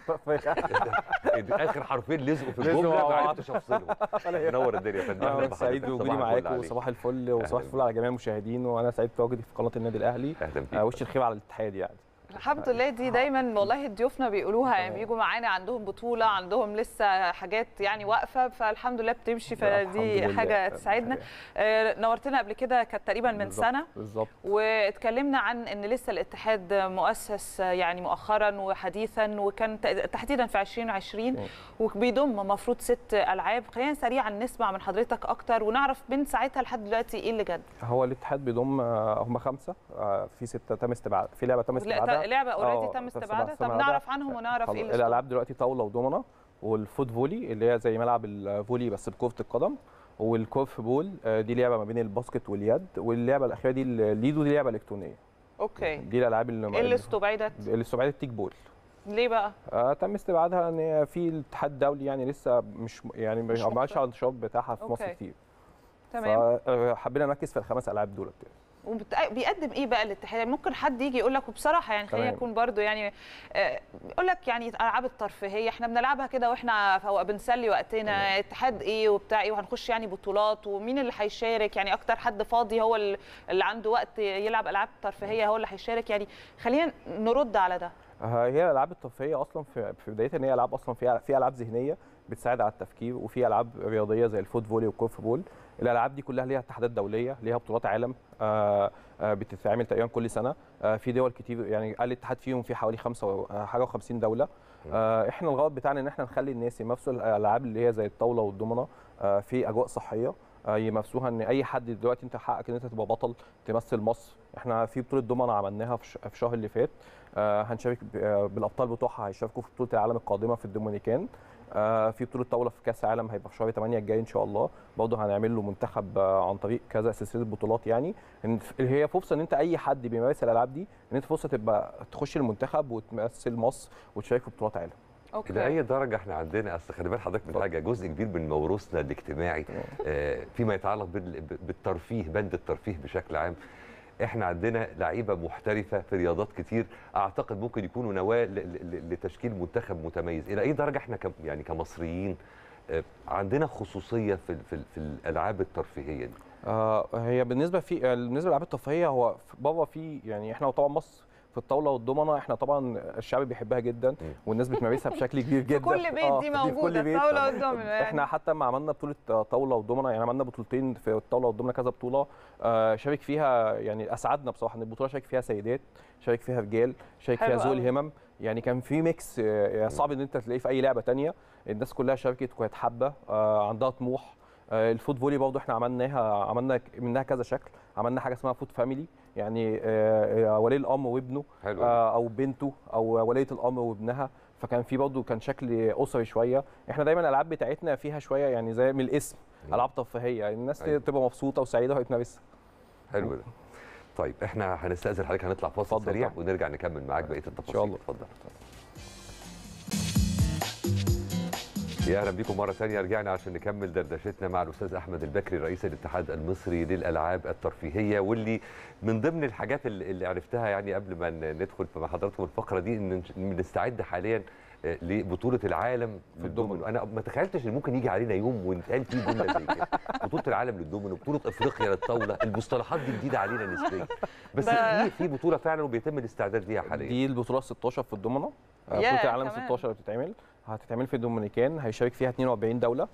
ترفيهية. اخر حرفين لزقوا في لزقوا الجمله مع ما بعض. عرفتش افصلهم منور الدنيا يا فندم أهلاً انا بحضرتك. سعيد بوجودي صباح الفل معاكم عليك. وصباح الفل وصباح الفل على جميع المشاهدين وانا سعيد بتواجدي في قناه النادي الاهلي اهلا بيك آه، وش الخير على الاتحاد يعني الحمد لله دي دايما والله ضيوفنا بيقولوها يعني بيجوا معانا عندهم بطوله عندهم لسه حاجات يعني واقفه فالحمد لله بتمشي الحمد فدي لله. حاجه تسعدنا آه، نورتنا قبل كده كانت تقريبا من بالظبط، سنه بالظبط واتكلمنا عن ان لسه الاتحاد مؤسس يعني مؤخرا وحديثا وكان ت- تحديدا في 2020 وبيضم مفروض ست العاب خلينا سريعا نسمع من حضرتك اكتر ونعرف من ساعتها لحد دلوقتي ايه اللي جد هو الاتحاد بيضم آه، هم خمسه آه، في سته تم استبعاد في لعبه تم لا، استبعادها لعبة already آه، تم استبعاد- استبعادها؟ طب استبعادها. نعرف عنهم ونعرف خلاص. إيه اللي الالعاب دلوقتي طاوله ودومنه والفوت فولي اللي هي زي ملعب الفولي بس بكره القدم والكورف بول آه، دي لعبه ما بين الباسكت واليد واللعبه الاخيره دي الليدو دي لعبه الكترونيه اوكي دي الالعاب اللي ايه اللي استبعدت اللي استبعدت تيك بول ليه بقى آه تم استبعادها ان في الاتحاد الدولي يعني لسه مش يعني مش ما عملش مقتنع. النشاط بتاعها في مصر أوكي. كتير تمام فحبينا نركز في الخمس العاب دولت وبيقدم ايه بقى الاتحاد يعني ممكن حد يجي يقول لك وبصراحه يعني خلينا تمام. نكون برضو يعني آه، يقول لك يعني الالعاب الترفيهيه احنا بنلعبها كده واحنا فو- بنسلي وقتنا اتحاد ايه وبتاع ايه وهنخش يعني بطولات ومين اللي هيشارك يعني اكتر حد فاضي هو ال- اللي عنده وقت يلعب العاب ترفيهيه هو اللي هيشارك يعني خلينا نرد على ده آه، هي الالعاب الترفيهيه اصلا في في بدايتها ان هي العاب اصلا فيها في العاب ذهنيه بتساعد على التفكير وفي العاب رياضيه زي الفوت فولي والكورف بول الالعاب دي كلها ليها اتحادات دوليه ليها بطولات عالم آه، آه، بتتعمل تقريبا كل سنه آه، في دول كتير يعني الاتحاد فيهم في حوالي خمسة و- آه، حاجه و50 دوله آه، احنا الغرض بتاعنا ان احنا نخلي الناس يمارسوا الالعاب اللي هي زي الطاوله والضمنه آه، في اجواء صحيه آه، يمارسوها ان اي حد دلوقتي انت حقك ان انت تبقى بطل تمثل مصر احنا في بطوله ضمنه عملناها في ش- في الشهر اللي فات آه، هنشارك ب- آه، بالابطال بتوعها هيشاركوا في بطوله العالم القادمه في الدومينيكان آه، في بطوله طاوله في كاس عالم هيبقى في شهر 8 الجاي ان شاء الله برضه هنعمل له منتخب آه، عن طريق كذا سلسله بطولات يعني إن ف- اللي هي فرصه ان انت اي حد بيمارس الالعاب دي ان انت فرصه تبقى تخش المنتخب وتمثل مصر وتشارك في بطولات عالم الى اي درجه احنا عندنا اصل خلي بال حضرتك من حاجه جزء كبير من موروثنا الاجتماعي آه، فيما يتعلق بال- بالترفيه بند الترفيه بشكل عام احنا عندنا لعيبه محترفه في رياضات كتير اعتقد ممكن يكونوا نواه ل- ل- لتشكيل منتخب متميز الى اي درجه احنا كم يعني كمصريين آه، عندنا خصوصيه في ال- في, ال- في الالعاب الترفيهيه دي آه، هي بالنسبه في آه، بالنسبه للالعاب الترفيهيه هو في- بره في يعني احنا طبعا مصر في الطاوله والضمنه احنا طبعا الشعب بيحبها جدا والناس بتمارسها بشكل كبير جدا كل بيت آه، دي في موجودة، كل بيت. الطاولة والضمنة يعني. احنا حتى ما عملنا بطوله آه، طاوله وضمنه يعني عملنا بطولتين في الطاوله والضمنه كذا بطوله آه، شارك فيها يعني اسعدنا بصراحه ان البطوله شارك فيها سيدات شارك فيها رجال شارك فيها حلو ذوي قوي. الهمم يعني كان في ميكس آه، يعني صعب ان انت تلاقيه في اي لعبه تانية الناس كلها شاركت وكانت حابه آه، عندها طموح آه، الفوت فولي برضه احنا عملناها عملنا منها كذا شكل عملنا حاجه اسمها فوت فاميلي يعني آه، آه، ولي الامر وابنه حلو. آه، او بنته او وليه الامر وابنها فكان في برضه كان شكل اسري شويه احنا دايما الالعاب بتاعتنا فيها شويه يعني زي من الاسم العاب ترفيهيه يعني الناس أيوة. تبقى مبسوطه وسعيده وهي بتمارسها حلو ده طيب احنا هنستاذن حضرتك هنطلع فاصل اتفضل سريع طبعا. ونرجع نكمل معاك بقيه التفاصيل شاء الله. اتفضل يا اهلا بيكم مره ثانيه رجعنا عشان نكمل دردشتنا مع الاستاذ احمد البكري رئيس الاتحاد المصري للالعاب الترفيهيه واللي من ضمن الحاجات اللي اللي عرفتها يعني قبل ما ن- ندخل مع حضراتكم الفقره دي ان نش- بنستعد حاليا آه، لبطوله العالم في الدومينو انا ما تخيلتش ان ممكن يجي علينا يوم ونتقال فيه جمله زي كده بطوله العالم للدومينو بطوله افريقيا للطاوله المصطلحات دي جديده علينا نسبيا بس ده- في في بطوله فعلا وبيتم الاستعداد ليها حاليا دي البطوله 16 في الدومينو آه، ياه، بطوله العالم كمان. 16 اللي بتتعمل هتتعمل في الدومينيكان هيشارك فيها 42 دوله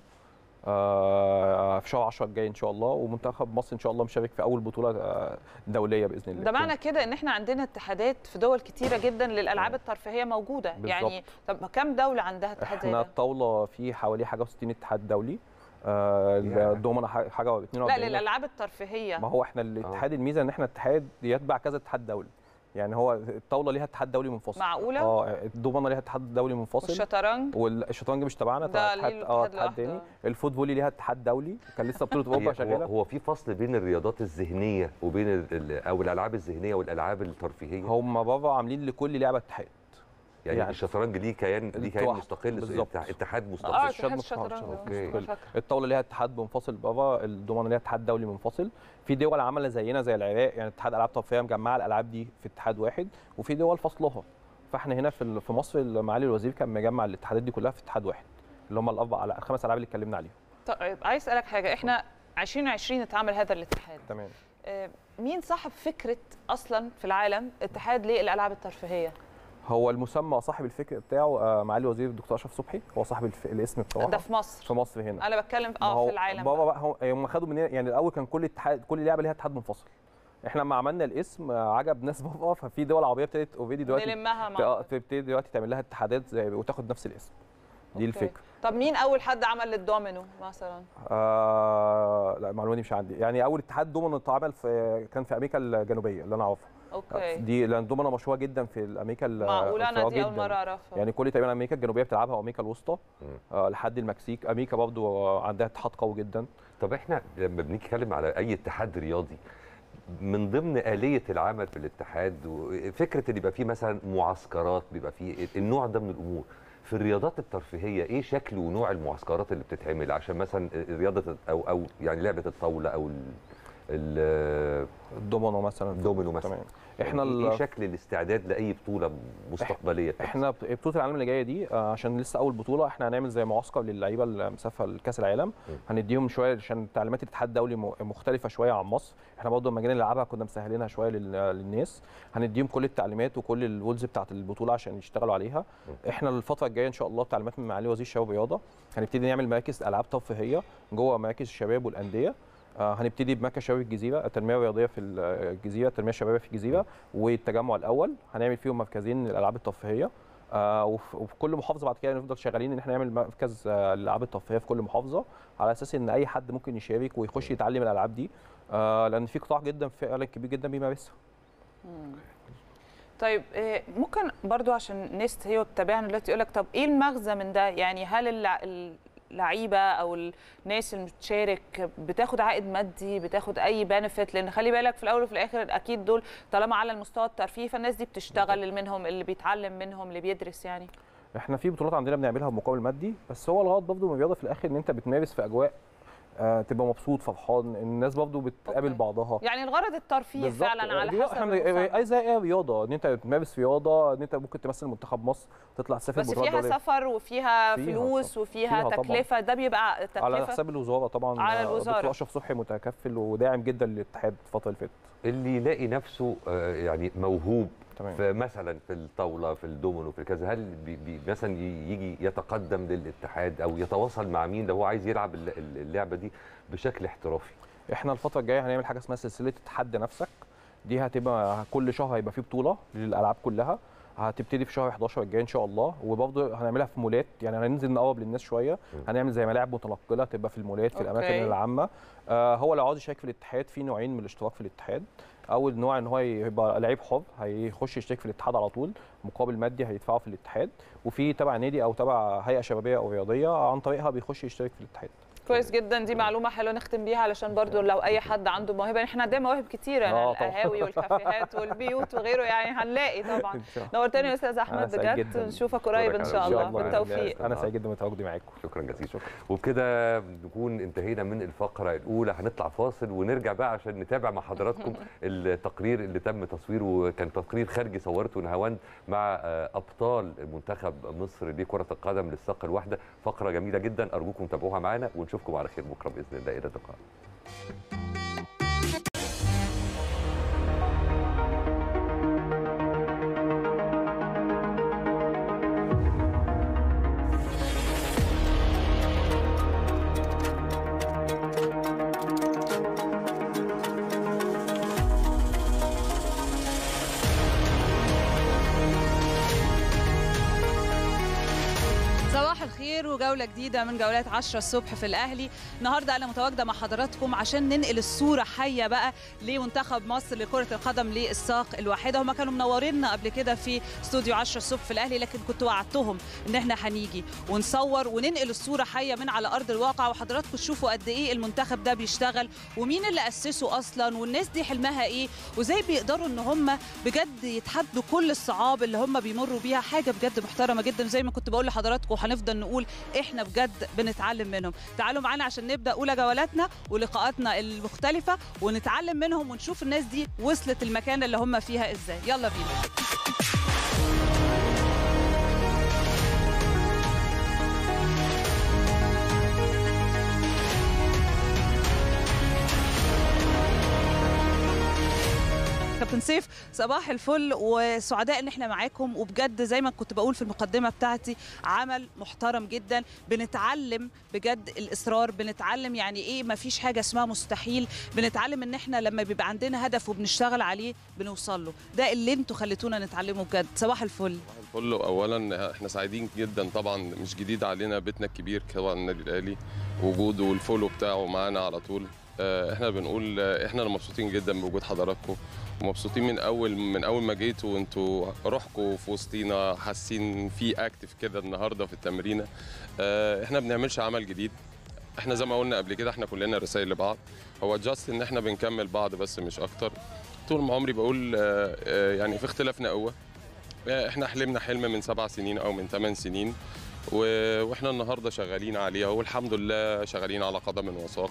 آه، في شهر 10 الجاي ان شاء الله ومنتخب مصر ان شاء الله مشارك في اول بطوله آه، دوليه باذن الله ده معنى كده ان احنا عندنا اتحادات في دول كتيره جدا للالعاب الترفيهيه موجوده بالظبط. يعني طب كم دوله عندها اتحاد زي احنا ده الطاوله في حوالي حاجه و60 اتحاد دولي آه، الدومنه ح- حاجه و 42 لا للالعاب الترفيهيه ما هو احنا الاتحاد الميزه ان احنا اتحاد يتبع كذا اتحاد دولي يعني هو الطاوله ليها اتحاد دولي منفصل معقولة؟ اه الدومنه ليها اتحاد دولي منفصل والشطرنج والشطرنج مش تبعنا ده تبع ليه اتحاد له اه اتحاد اتحاد لوحده. تاني الفوت فولي ليها اتحاد دولي كان لسه بطوله اوروبا هي- هو, شغاله هو في فصل بين الرياضات الذهنيه وبين ال- ال- او الالعاب الذهنيه والالعاب الترفيهيه هم بابا عاملين لكل لعبه اتحاد يعني, يعني الشطرنج ليه كيان ليه كيان لوحده. مستقل بالظبط. اتحاد- اتحاد مستقل اه الشطرنج اتحاد مستقل. الشطرنج اوكي مستقل. الطاوله ليها اتحاد منفصل بابا الدومنه ليها اتحاد دولي منفصل في دول عامله زينا زي العراق يعني اتحاد العاب ترفيهيه مجمعه الالعاب دي في اتحاد واحد وفي دول فصلها فاحنا هنا في ال- في مصر معالي الوزير كان مجمع الاتحادات دي كلها في اتحاد واحد اللي هم الاربع الخمس العاب اللي اتكلمنا عليهم طيب عايز اسالك حاجه احنا 2020 اتعمل هذا الاتحاد تمام آه، مين صاحب فكره اصلا في العالم اتحاد للالعاب الترفيهيه هو المسمى صاحب الفكر بتاعه آه، معالي الوزير الدكتور اشرف صبحي هو صاحب الف... الاسم بصراحه ده في مصر في مصر هنا انا بتكلم ما اه هو في العالم بابا بقى هم هم خدوا من يعني الاول كان كل اتحاد كل لعبه ليها اتحاد منفصل احنا لما عملنا الاسم آه، عجب ناس بابا ففي دول عربيه ابتدت اوريدي دلوقتي نلمها مع ت- بعض. آه، تبتدي دلوقتي تعمل لها اتحادات زي وتاخد نفس الاسم دي أوكي. الفكره طب مين اول حد عمل للدومينو مثلا آه لا المعلومه دي مش عندي يعني اول اتحاد دومينو اتعمل في كان في امريكا الجنوبيه اللي انا اعرفها اوكي دي لان دومينو مشهوره جدا في امريكا ال- معقولة؟ أنا الفقراء دي أول جداً. مرة أعرفها. يعني كل تقريبا امريكا الجنوبيه بتلعبها وامريكا الوسطى آه لحد المكسيك امريكا برضو آه، عندها اتحاد قوي جدا طب احنا لما بنيجي نتكلم على اي اتحاد رياضي من ضمن آلية العمل في الاتحاد و- فكرة ان يبقى فيه مثلا معسكرات بيبقى فيه النوع ده من الامور في الرياضات الترفيهية ايه شكل ونوع المعسكرات اللي بتتعمل عشان مثلا رياضة او او يعني لعبة الطاولة او ال ال- الدومينو مثلا الدومينو مثلا تمام. احنا احنا ال- ايه شكل الاستعداد لاي بطولة مستقبلية بتحصل؟ احنا بط- بطوله العالم اللي جايه دي آه، عشان لسه اول بطوله احنا هنعمل زي معسكر للعيبه المسافه لكاس العالم هنديهم شويه عشان تعليمات الاتحاد الدولي م- مختلفه شويه عن مصر احنا برضه لما جينا نلعبها كنا مسهلينها شويه لل- للناس هنديهم كل التعليمات وكل الرولز بتاعه البطوله عشان يشتغلوا عليها احنا الفتره الجايه ان شاء الله تعليمات من معالي وزير الشباب والرياضه هنبتدي نعمل مراكز العاب ترفيهيه جوه مراكز الشباب والانديه آه، هنبتدي بمركز شباب الجزيره التنميه الرياضيه في الجزيره التنميه الشبابيه في الجزيره والتجمع الاول هنعمل فيهم مركزين للالعاب الترفيهيه آه، وف- وفي كل محافظه بعد كده نفضل شغالين ان احنا نعمل مركز آه، للالعاب الترفيهيه في كل محافظه على اساس ان اي حد ممكن يشارك ويخش يتعلم الالعاب دي آه، لان في قطاع جدا فعلا كبير جدا بيمارسها طيب آه، ممكن برضو عشان ناس هي بتتابعنا دلوقتي يقول لك طب ايه المغزى من ده يعني هل اللع- اللعيبه او الناس اللي بتشارك بتاخد عائد مادي بتاخد اي بنفيت لان خلي بالك في الاول وفي الاخر اكيد دول طالما على المستوى الترفيهي فالناس دي بتشتغل اللي منهم اللي بيتعلم منهم اللي بيدرس يعني احنا في بطولات عندنا بنعملها بمقابل مادي بس هو الغرض برضه من الرياضه في الاخر ان انت بتمارس في اجواء آه تبقى مبسوط فرحان الناس برضه بتقابل بعضها يعني الغرض الترفيه بالظبط. فعلا على دي حسب احنا المسمى. اي زي ايه رياضه ان انت بتمارس رياضه ان انت ممكن تمثل منتخب مصر تطلع تسافر بس بطولات فيها دولية. سفر وفيها فيها فلوس طبعاً. وفيها فيها طبعاً. تكلفه ده بيبقى على تكلفه حساب الوزاره طبعا على آه، الوزارة. دكتور اشرف صبحي متكفل وداعم جدا للاتحاد الفتره اللي فاتت اللي يلاقي نفسه آه، يعني موهوب تمام. في مثلا في الطاوله في الدومينو في كذا هل بي بي مثلا ي- يجي يتقدم للاتحاد او يتواصل مع مين لو هو عايز يلعب الل- الل- اللعبه دي بشكل احترافي احنا الفتره الجايه هنعمل حاجه اسمها سلسله تحدى نفسك دي هتبقى كل شهر هيبقى فيه بطوله للالعاب كلها هتبتدي في شهر 11 الجاي ان شاء الله وبرضه هنعملها في مولات يعني هننزل نقرب للناس شويه هنعمل زي ملاعب متنقله تبقى في المولات في أوكي. الاماكن العامه آه هو لو عاوز يشارك في الاتحاد في نوعين من الاشتراك في الاتحاد اول نوع ان هو يبقى لعيب حر هيخش يشترك في الاتحاد على طول مقابل مادي هيدفعه في الاتحاد وفي تبع نادي او تبع هيئه شبابيه او رياضيه عن طريقها بيخش يشترك في الاتحاد كويس جدا دي معلومه حلوه نختم بيها علشان برضو لو اي حد عنده موهبه احنا عندنا مواهب كتيره آه، يعني طبعاً. القهاوي والكافيهات والبيوت وغيره يعني هنلاقي طبعا إن شاء الله. نورتني يا استاذ احمد أنا سعيد بجد جداً. نشوفك قريب ان شاء الله بالتوفيق انا سعيد جدا بتواجدي معاكم شكرا جزيلا وبكده نكون انتهينا من الفقره الاولى هنطلع فاصل ونرجع بقى عشان نتابع مع حضراتكم التقرير اللي تم تصويره وكان تقرير خارجي صورته نهاوند مع آه، ابطال منتخب مصر لكره القدم للساق الواحده فقره جميله جدا ارجوكم تابعوها معانا ونشوفكم على خير بكره باذن الله الى اللقاء صباح الخير وجولة جديدة من جولات 10 الصبح في الأهلي النهاردة أنا متواجدة مع حضراتكم عشان ننقل الصورة حية بقى لمنتخب مصر لكرة القدم للساق الواحدة هم كانوا منورينا قبل كده في استوديو 10 الصبح في الأهلي لكن كنت وعدتهم إن احنا هنيجي ونصور وننقل الصورة حية من على أرض الواقع وحضراتكم تشوفوا قد إيه المنتخب ده بيشتغل ومين اللي أسسه أصلا والناس دي حلمها إيه وإزاي بيقدروا إن هم بجد يتحدوا كل الصعاب اللي هم بيمروا بيها حاجة بجد محترمة جدا زي ما كنت بقول لحضراتكم هنفضل نقول احنا بجد بنتعلم منهم تعالوا معانا عشان نبدا اولى جولاتنا ولقاءاتنا المختلفه ونتعلم منهم ونشوف الناس دي وصلت المكان اللي هم فيها ازاي يلا بينا كابتن سيف صباح الفل وسعداء ان احنا معاكم وبجد زي ما كنت بقول في المقدمه بتاعتي عمل محترم جدا بنتعلم بجد الاصرار بنتعلم يعني ايه ما فيش حاجه اسمها مستحيل بنتعلم ان احنا لما بيبقى عندنا هدف وبنشتغل عليه بنوصل له ده اللي انتوا خليتونا نتعلمه بجد صباح الفل الفل اولا احنا سعيدين جدا طبعا مش جديد علينا بيتنا الكبير طبعا النادي الاهلي وجوده والفولو بتاعه معانا على طول آه، احنا بنقول آه، احنا اللي مبسوطين جدا بوجود حضراتكم ومبسوطين من اول من اول ما جيتوا وانتوا روحكم في وسطينا حاسين في اكتف كده النهارده في التمرينه آه، احنا بنعملش عمل جديد احنا زي ما قلنا قبل كده احنا كلنا رسائل لبعض هو جاست ان احنا بنكمل بعض بس مش اكتر طول ما عمري بقول آه، آه، يعني في اختلافنا قوه آه، احنا حلمنا حلم من سبع سنين او من ثمان سنين و- واحنا النهارده شغالين عليها والحمد لله شغالين على قدم وساق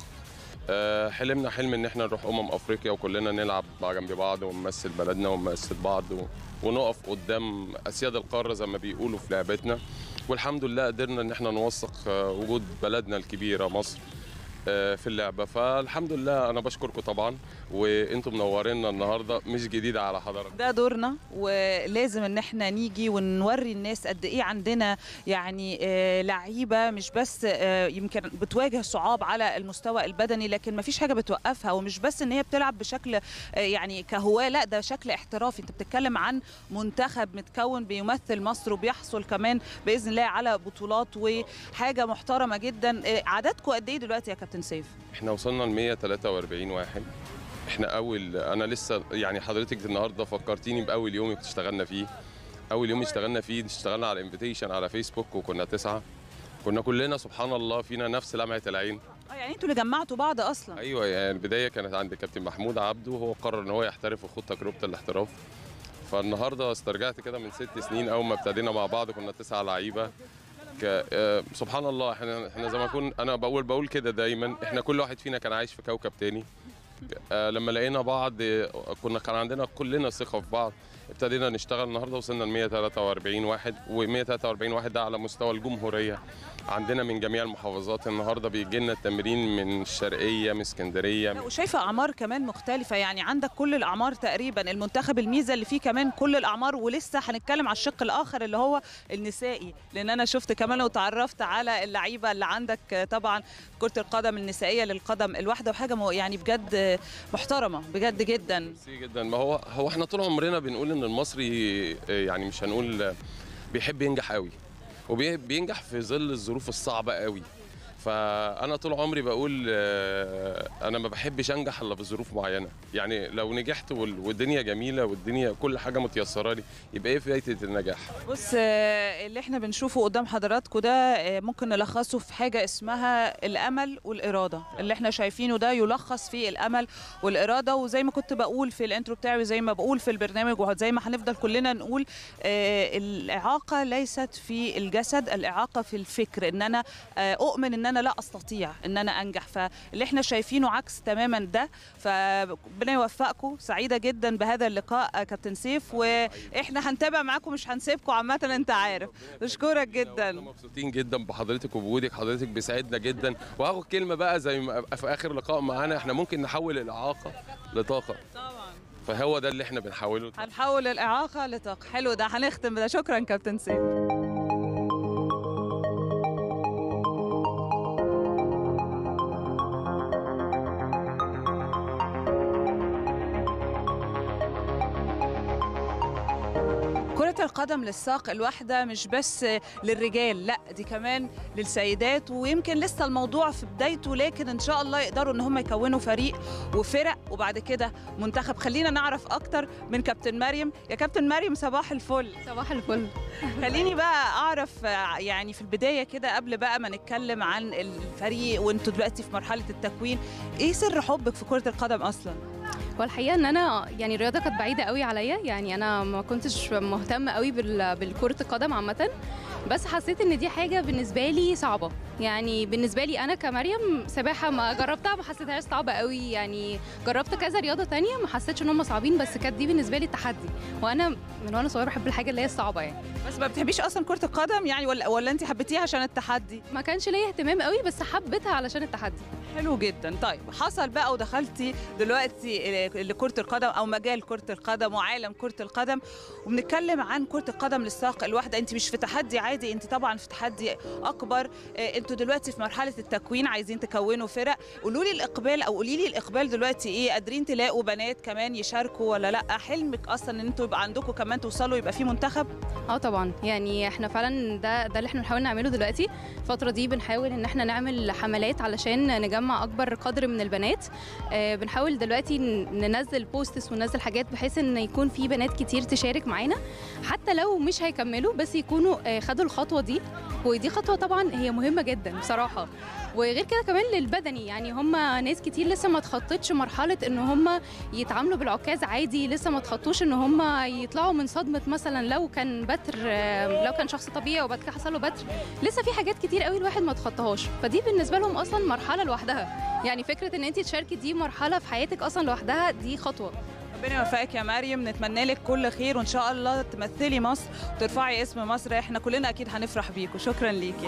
آه، حلمنا حلم ان احنا نروح امم افريقيا وكلنا نلعب مع جنب بعض ونمثل بلدنا ونمثل بعض و- ونقف قدام اسياد القاره زي ما بيقولوا في لعبتنا والحمد لله قدرنا ان احنا نوثق آه، وجود بلدنا الكبيره مصر آه، في اللعبه فالحمد لله انا بشكركم طبعا وانتم منورينا النهارده مش جديده على حضرتك ده دورنا ولازم ان احنا نيجي ونوري الناس قد ايه عندنا يعني آه، لعيبه مش بس آه، يمكن بتواجه صعاب على المستوى البدني لكن ما فيش حاجه بتوقفها ومش بس ان هي بتلعب بشكل آه، يعني كهواه لا ده شكل احترافي انت بتتكلم عن منتخب متكون بيمثل مصر وبيحصل كمان باذن الله على بطولات وحاجه محترمه جدا آه، عددكم قد ايه دلوقتي يا كابتن سيف احنا وصلنا ل 143 واحد احنا اول انا لسه يعني حضرتك النهارده فكرتيني باول يوم اشتغلنا فيه اول يوم اشتغلنا فيه اشتغلنا على انفيتيشن على فيسبوك وكنا تسعه كنا كلنا سبحان الله فينا نفس لمعه العين اه يعني انتوا اللي جمعتوا بعض اصلا ايوه يعني البدايه كانت عند كابتن محمود عبده وهو قرر ان هو يحترف ويخوض تجربه الاحتراف فالنهارده استرجعت كده من ست سنين اول ما ابتدينا مع بعض كنا تسعه لعيبه ك... آه، سبحان الله احنا احنا زي ما كنا انا بقول بقول كده دايما احنا كل واحد فينا كان عايش في كوكب تاني آه، لما لقينا بعض آه، كنا كان عندنا كلنا ثقه في بعض ابتدينا نشتغل النهارده وصلنا ل 143 واحد و143 واحد ده على مستوى الجمهوريه عندنا من جميع المحافظات النهارده بيجي لنا التمرين من الشرقيه من اسكندريه من وشايفه اعمار كمان مختلفه يعني عندك كل الاعمار تقريبا المنتخب الميزه اللي فيه كمان كل الاعمار ولسه هنتكلم على الشق الاخر اللي هو النسائي لان انا شفت كمان وتعرفت على اللعيبه اللي عندك طبعا كره القدم النسائيه للقدم الواحده وحاجه مو- يعني بجد محترمه بجد جدا ميرسي جدا ما هو هو احنا طول عمرنا بنقول ان المصري آه، يعني مش هنقول آه، بيحب ينجح قوي وبينجح في ظل الظروف الصعبه قوي فانا طول عمري بقول آه، انا ما بحبش انجح الا في ظروف معينه يعني لو نجحت وال- والدنيا جميله والدنيا كل حاجه متيسره لي يبقى ايه فايده النجاح بص آه، اللي احنا بنشوفه قدام حضراتكم ده آه، ممكن نلخصه في حاجة اسمها الأمل والإرادة اللي احنا شايفينه ده يلخص في الأمل والإرادة وزي ما كنت بقول في الانترو بتاعي وزي ما بقول في البرنامج وزي ما هنفضل كلنا نقول آه، الإعاقة ليست في الجسد الإعاقة في الفكر إن أنا آه، أؤمن إن أنا لا أستطيع إن أنا أنجح فاللي احنا شايفينه عكس تماما ده فربنا يوفقكم سعيدة جدا بهذا اللقاء آه، كابتن سيف واحنا هنتابع معاكم مش هنسيبكم عامة انت عارف نشكرك جدا مبسوطين جدا بحضرتك وبوجودك حضرتك بيسعدنا جدا وهاخد كلمه بقى زي ما في اخر لقاء معانا احنا ممكن نحول الاعاقه لطاقه طبعا فهو ده اللي احنا بنحاوله هنحول الإعاقة لطاقة حلو ده هنختم بده شكرا كابتن سيف كرة القدم للساق الواحدة مش بس للرجال لا دي كمان للسيدات ويمكن لسه الموضوع في بدايته لكن ان شاء الله يقدروا ان هم يكونوا فريق وفرق وبعد كده منتخب خلينا نعرف اكتر من كابتن مريم يا كابتن مريم صباح الفل صباح الفل خليني بقى اعرف آه، يعني في البدايه كده قبل بقى ما نتكلم عن الفريق وانتوا دلوقتي في مرحله التكوين ايه سر حبك في كره القدم اصلا والحقيقه ان انا يعني الرياضه كانت بعيده قوي عليا يعني انا ما كنتش مهتمه قوي بال- بالكره القدم عامه بس حسيت ان دي حاجه بالنسبه لي صعبه يعني بالنسبه لي انا كمريم سباحه ما جربتها ما حسيتهاش صعبه قوي يعني جربت كذا رياضه تانية ما حسيتش ان هم صعبين بس كانت دي بالنسبه لي التحدي وانا من وانا صغيره بحب الحاجه اللي هي الصعبه يعني بس ما بتحبيش اصلا كره القدم يعني ولا ولا انت حبيتيها عشان التحدي ما كانش ليا اهتمام قوي بس حبيتها علشان التحدي حلو جدا طيب حصل بقى ودخلتي دلوقتي لكرة القدم أو مجال كرة القدم وعالم كرة القدم وبنتكلم عن كرة القدم للساق الواحدة أنت مش في تحدي عادي أنت طبعا في تحدي أكبر آه، أنتوا دلوقتي في مرحلة التكوين عايزين تكونوا فرق قولوا لي الإقبال أو قولي لي الإقبال دلوقتي إيه قادرين تلاقوا بنات كمان يشاركوا ولا لأ حلمك أصلا إن أنتوا يبقى عندكم كمان توصلوا يبقى في منتخب اه طبعا يعني احنا فعلا ده ده اللي احنا بنحاول نعمله دلوقتي الفتره دي بنحاول ان احنا نعمل حملات علشان نجمع اكبر قدر من البنات آه بنحاول دلوقتي ن- ننزل بوستس وننزل حاجات بحيث ان يكون في بنات كتير تشارك معانا حتى لو مش هيكملوا بس يكونوا آه خدوا الخطوه دي ودي خطوه طبعا هي مهمه جدا بصراحه وغير كده كمان للبدني يعني هم ناس كتير لسه ما تخطتش مرحله ان هم يتعاملوا بالعكاز عادي لسه ما تخطوش ان هم يطلعوا من صدمه مثلا لو كان بتر آه، لو كان شخص طبيعي وبعد كده حصل له بتر لسه في حاجات كتير قوي الواحد ما تخطاهاش فدي بالنسبه لهم اصلا مرحله لوحدها يعني فكره ان انت تشاركي دي مرحله في حياتك اصلا لوحدها دي خطوه ربنا يوفقك يا مريم نتمنى لك كل خير وان شاء الله تمثلي مصر وترفعي اسم مصر احنا كلنا اكيد هنفرح بيكوا شكرا ليكي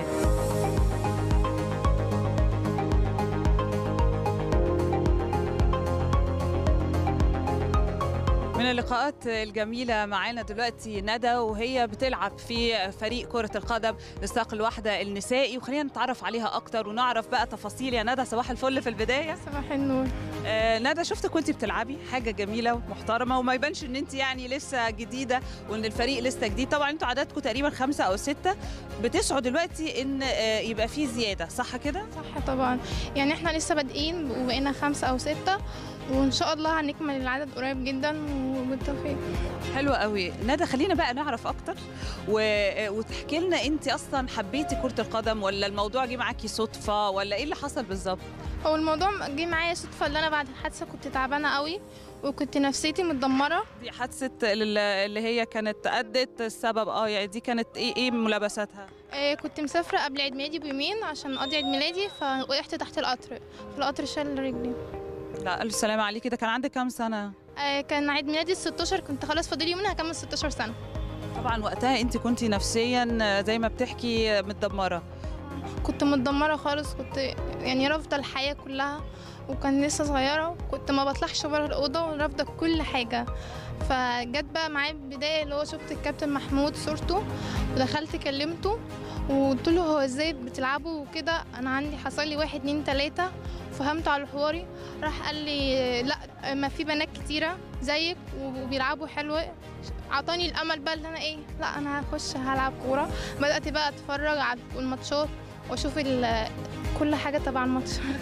من اللقاءات الجميلة معانا دلوقتي ندى وهي بتلعب في فريق كرة القدم للساق الواحدة النسائي وخلينا نتعرف عليها أكتر ونعرف بقى تفاصيل يا ندى صباح الفل في البداية صباح النور آه ندى شفتك وانت بتلعبي حاجة جميلة ومحترمة وما يبانش ان انت يعني لسه جديدة وان الفريق لسه جديد طبعا انتوا عددكم تقريبا خمسة أو ستة بتسعوا دلوقتي ان آه يبقى في زيادة صح كده؟ صح طبعا يعني احنا لسه بادئين وبقينا خمسة أو ستة وإن شاء الله هنكمل العدد قريب جدا وبالتوفيق حلو قوي ندى خلينا بقى نعرف اكتر و... وتحكي لنا انت اصلا حبيتي كره القدم ولا الموضوع جه معاكي صدفه ولا ايه اللي حصل بالظبط هو الموضوع جه معايا صدفة اللي أنا بعد الحادثة كنت تعبانة قوي وكنت نفسيتي متدمرة دي حادثه ال- اللي هي كانت ادت السبب اه يعني دي كانت ايه ايه ملابساتها آه، كنت مسافرة قبل عيد ميلادي بيومين عشان أقضي عيد ميلادي فوقعت تحت القطر فالقطر شال رجلي لا الف سلامه عليكي ده كان عندك كام سنه آه، كان عيد ميلادي ال 16 كنت خلاص فاضل يومين هكمل 16 سنة طبعا وقتها انت كنتي نفسيا زي ما بتحكي متدمره كنت متدمرة خالص كنت يعني رافضة الحياة كلها وكان لسه صغيرة كنت ما بطلعش بره الأوضة ورافضة كل حاجة فجت بقى معايا البداية اللي هو شفت الكابتن محمود صورته ودخلت كلمته وقلت له هو ازاي بتلعبوا وكده انا عندي حصل لي واحد اتنين تلاتة فهمت على حواري راح قال لي لا ما في بنات كتيرة زيك وبيلعبوا حلو عطاني الامل بقى اللي انا ايه لا انا هخش هلعب كورة بدأت بقى اتفرج على الماتشات واشوف ال- كل حاجة تبع الماتش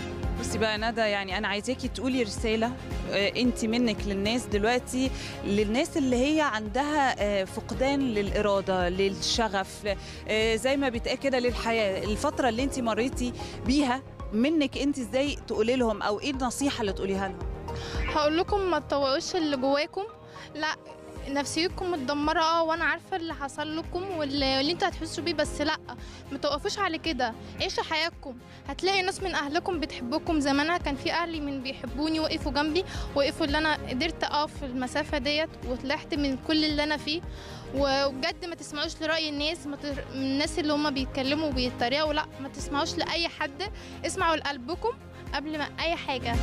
بصي بقى ندى يعني انا عايزاكي تقولي رساله انت منك للناس دلوقتي للناس اللي هي عندها آه، فقدان للاراده للشغف آه، زي ما بيتقال كده للحياه الفتره اللي انت مريتي بيها منك انت ازاي تقولي لهم او ايه النصيحه اللي تقوليها لهم هقول لكم ما تطوقوش اللي جواكم لا نفسيتكم متدمرة اه وانا عارفة اللي حصل لكم واللي, واللي انتوا هتحسوا بيه بس لا ما توقفوش على كده عيشوا حياتكم هتلاقي ناس من اهلكم بتحبكم زي ما انا كان في اهلي من بيحبوني وقفوا جنبي وقفوا اللي انا قدرت اقف المسافة ديت وطلعت من كل اللي انا فيه وبجد ما تسمعوش لرأي الناس ما تر... من الناس اللي هم بيتكلموا وبيتريقوا لا ما تسمعوش لأي حد اسمعوا لقلبكم قبل ما أي حاجة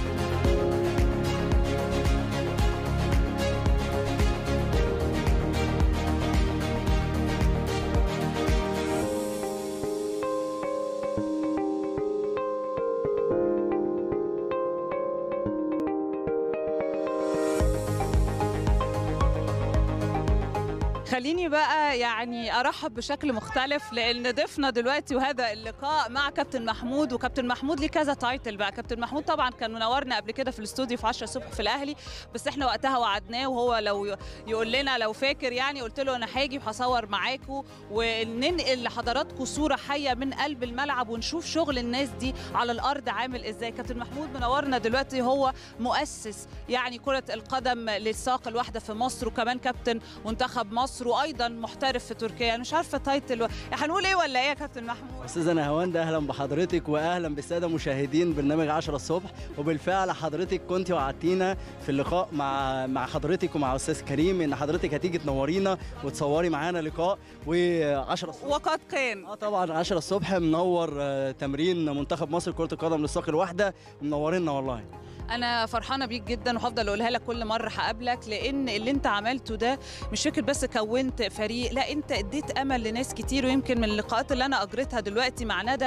خليني بقى يعني ارحب بشكل مختلف لان ضيفنا دلوقتي وهذا اللقاء مع كابتن محمود وكابتن محمود ليه كذا تايتل بقى كابتن محمود طبعا كان منورنا قبل كده في الاستوديو في 10 الصبح في الاهلي بس احنا وقتها وعدناه وهو لو ي- يقول لنا لو فاكر يعني قلت له انا هاجي وهصور معاكم وننقل لحضراتكم صوره حيه من قلب الملعب ونشوف شغل الناس دي على الارض عامل ازاي كابتن محمود منورنا دلوقتي هو مؤسس يعني كره القدم للساق الواحده في مصر وكمان كابتن منتخب مصر وايضا محترف في تركيا انا مش عارفه تايتل و... هنقول ايه ولا ايه يا كابتن محمود استاذه نهاوند اهلا بحضرتك واهلا بالساده مشاهدين برنامج 10 الصبح وبالفعل حضرتك كنت وعدتينا في اللقاء مع مع حضرتك ومع استاذ كريم ان حضرتك هتيجي تنورينا وتصوري معانا لقاء و10 الصبح وقد كان اه طبعا 10 الصبح منور آه، تمرين منتخب مصر كره القدم للساق الواحده منورينا والله انا فرحانه بيك جدا وهفضل اقولها لك كل مره هقابلك لان اللي انت عملته ده مش فكره بس كونت فريق لا انت اديت امل لناس كتير ويمكن من اللقاءات اللي انا اجريتها دلوقتي مع ندى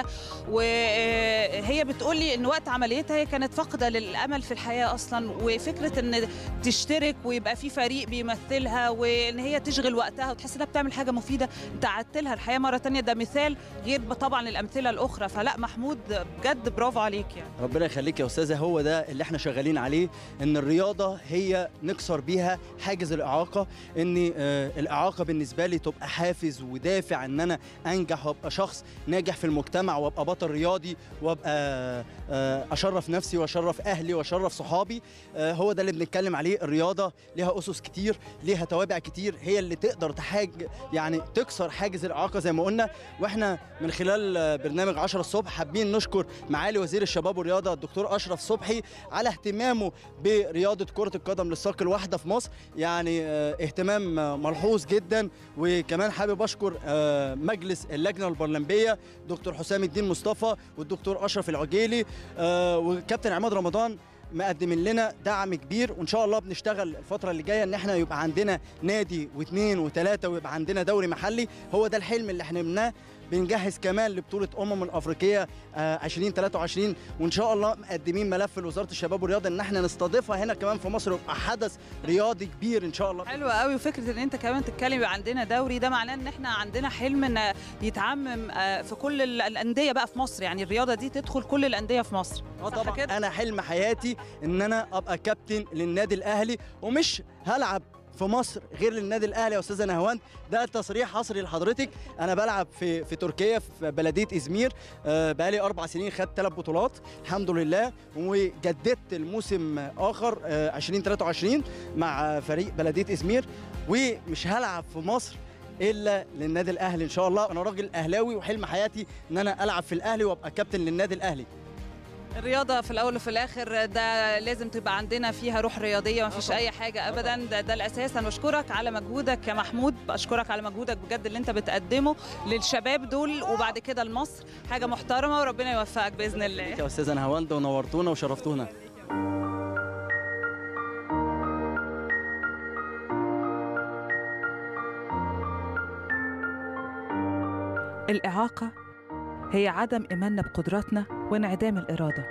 وهي بتقول لي ان وقت عمليتها هي كانت فاقده للامل في الحياه اصلا وفكره ان تشترك ويبقى في فريق بيمثلها وان هي تشغل وقتها وتحس انها بتعمل حاجه مفيده انت عدت لها الحياه مره تانية ده مثال غير طبعا الامثله الاخرى فلا محمود بجد برافو عليك يعني ربنا يخليك يا استاذه هو ده اللي احنا شغالين عليه ان الرياضه هي نكسر بيها حاجز الاعاقه ان آه، الاعاقه بالنسبه لي تبقى حافز ودافع ان انا انجح وابقى شخص ناجح في المجتمع وابقى بطل رياضي وابقى آه، اشرف نفسي واشرف اهلي واشرف صحابي آه، هو ده اللي بنتكلم عليه الرياضه ليها اسس كتير ليها توابع كتير هي اللي تقدر تحاج يعني تكسر حاجز الاعاقه زي ما قلنا واحنا من خلال آه، برنامج 10 الصبح حابين نشكر معالي وزير الشباب والرياضه الدكتور اشرف صبحي على اهتمامه برياضه كره القدم للساق الواحده في مصر يعني آه، اهتمام آه، ملحوظ جدا وكمان حابب اشكر آه، مجلس اللجنه البرلمبيه دكتور حسام الدين مصطفى والدكتور اشرف العجيلي آه، وكابتن عماد رمضان مقدمين لنا دعم كبير وان شاء الله بنشتغل الفتره اللي جايه ان احنا يبقى عندنا نادي واثنين وثلاثه ويبقى عندنا دوري محلي هو ده الحلم اللي احنا بناه بنجهز كمان لبطوله امم الافريقيه آه، 2023 وان شاء الله مقدمين ملف لوزاره الشباب والرياضه ان احنا نستضيفها هنا كمان في مصر ويبقى حدث رياضي كبير ان شاء الله حلو قوي وفكره ان انت كمان تتكلم يبقى عندنا دوري ده معناه ان احنا عندنا حلم ان يتعمم آه، في كل ال- الانديه بقى في مصر يعني الرياضه دي تدخل كل الانديه في مصر اه طبعا انا حلم حياتي ان انا ابقى كابتن للنادي الاهلي ومش هلعب في مصر غير للنادي الاهلي يا استاذه نهوان ده تصريح حصري لحضرتك انا بلعب في في تركيا في بلديه ازمير آه، بقالي اربع سنين خدت ثلاث بطولات الحمد لله وجددت الموسم اخر آه، 2023 مع فريق بلديه ازمير ومش هلعب في مصر الا للنادي الاهلي ان شاء الله انا راجل اهلاوي وحلم حياتي ان انا العب في الاهلي وابقى كابتن للنادي الاهلي الرياضه في الاول وفي الاخر ده لازم تبقى عندنا فيها روح رياضيه ما فيش اي حاجه ابدا ده, ده الاساس انا بشكرك على مجهودك يا محمود بشكرك على مجهودك بجد اللي انت بتقدمه للشباب دول وبعد كده لمصر حاجه محترمه وربنا يوفقك باذن الله يا استاذه نهاوند ونورتونا وشرفتونا الإعاقة هي عدم إيماننا بقدراتنا وانعدام الإرادة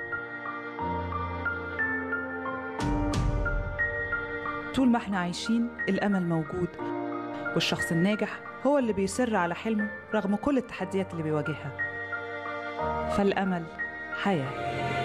طول ما احنا عايشين الأمل موجود والشخص الناجح هو اللي بيصر على حلمه رغم كل التحديات اللي بيواجهها فالأمل حياة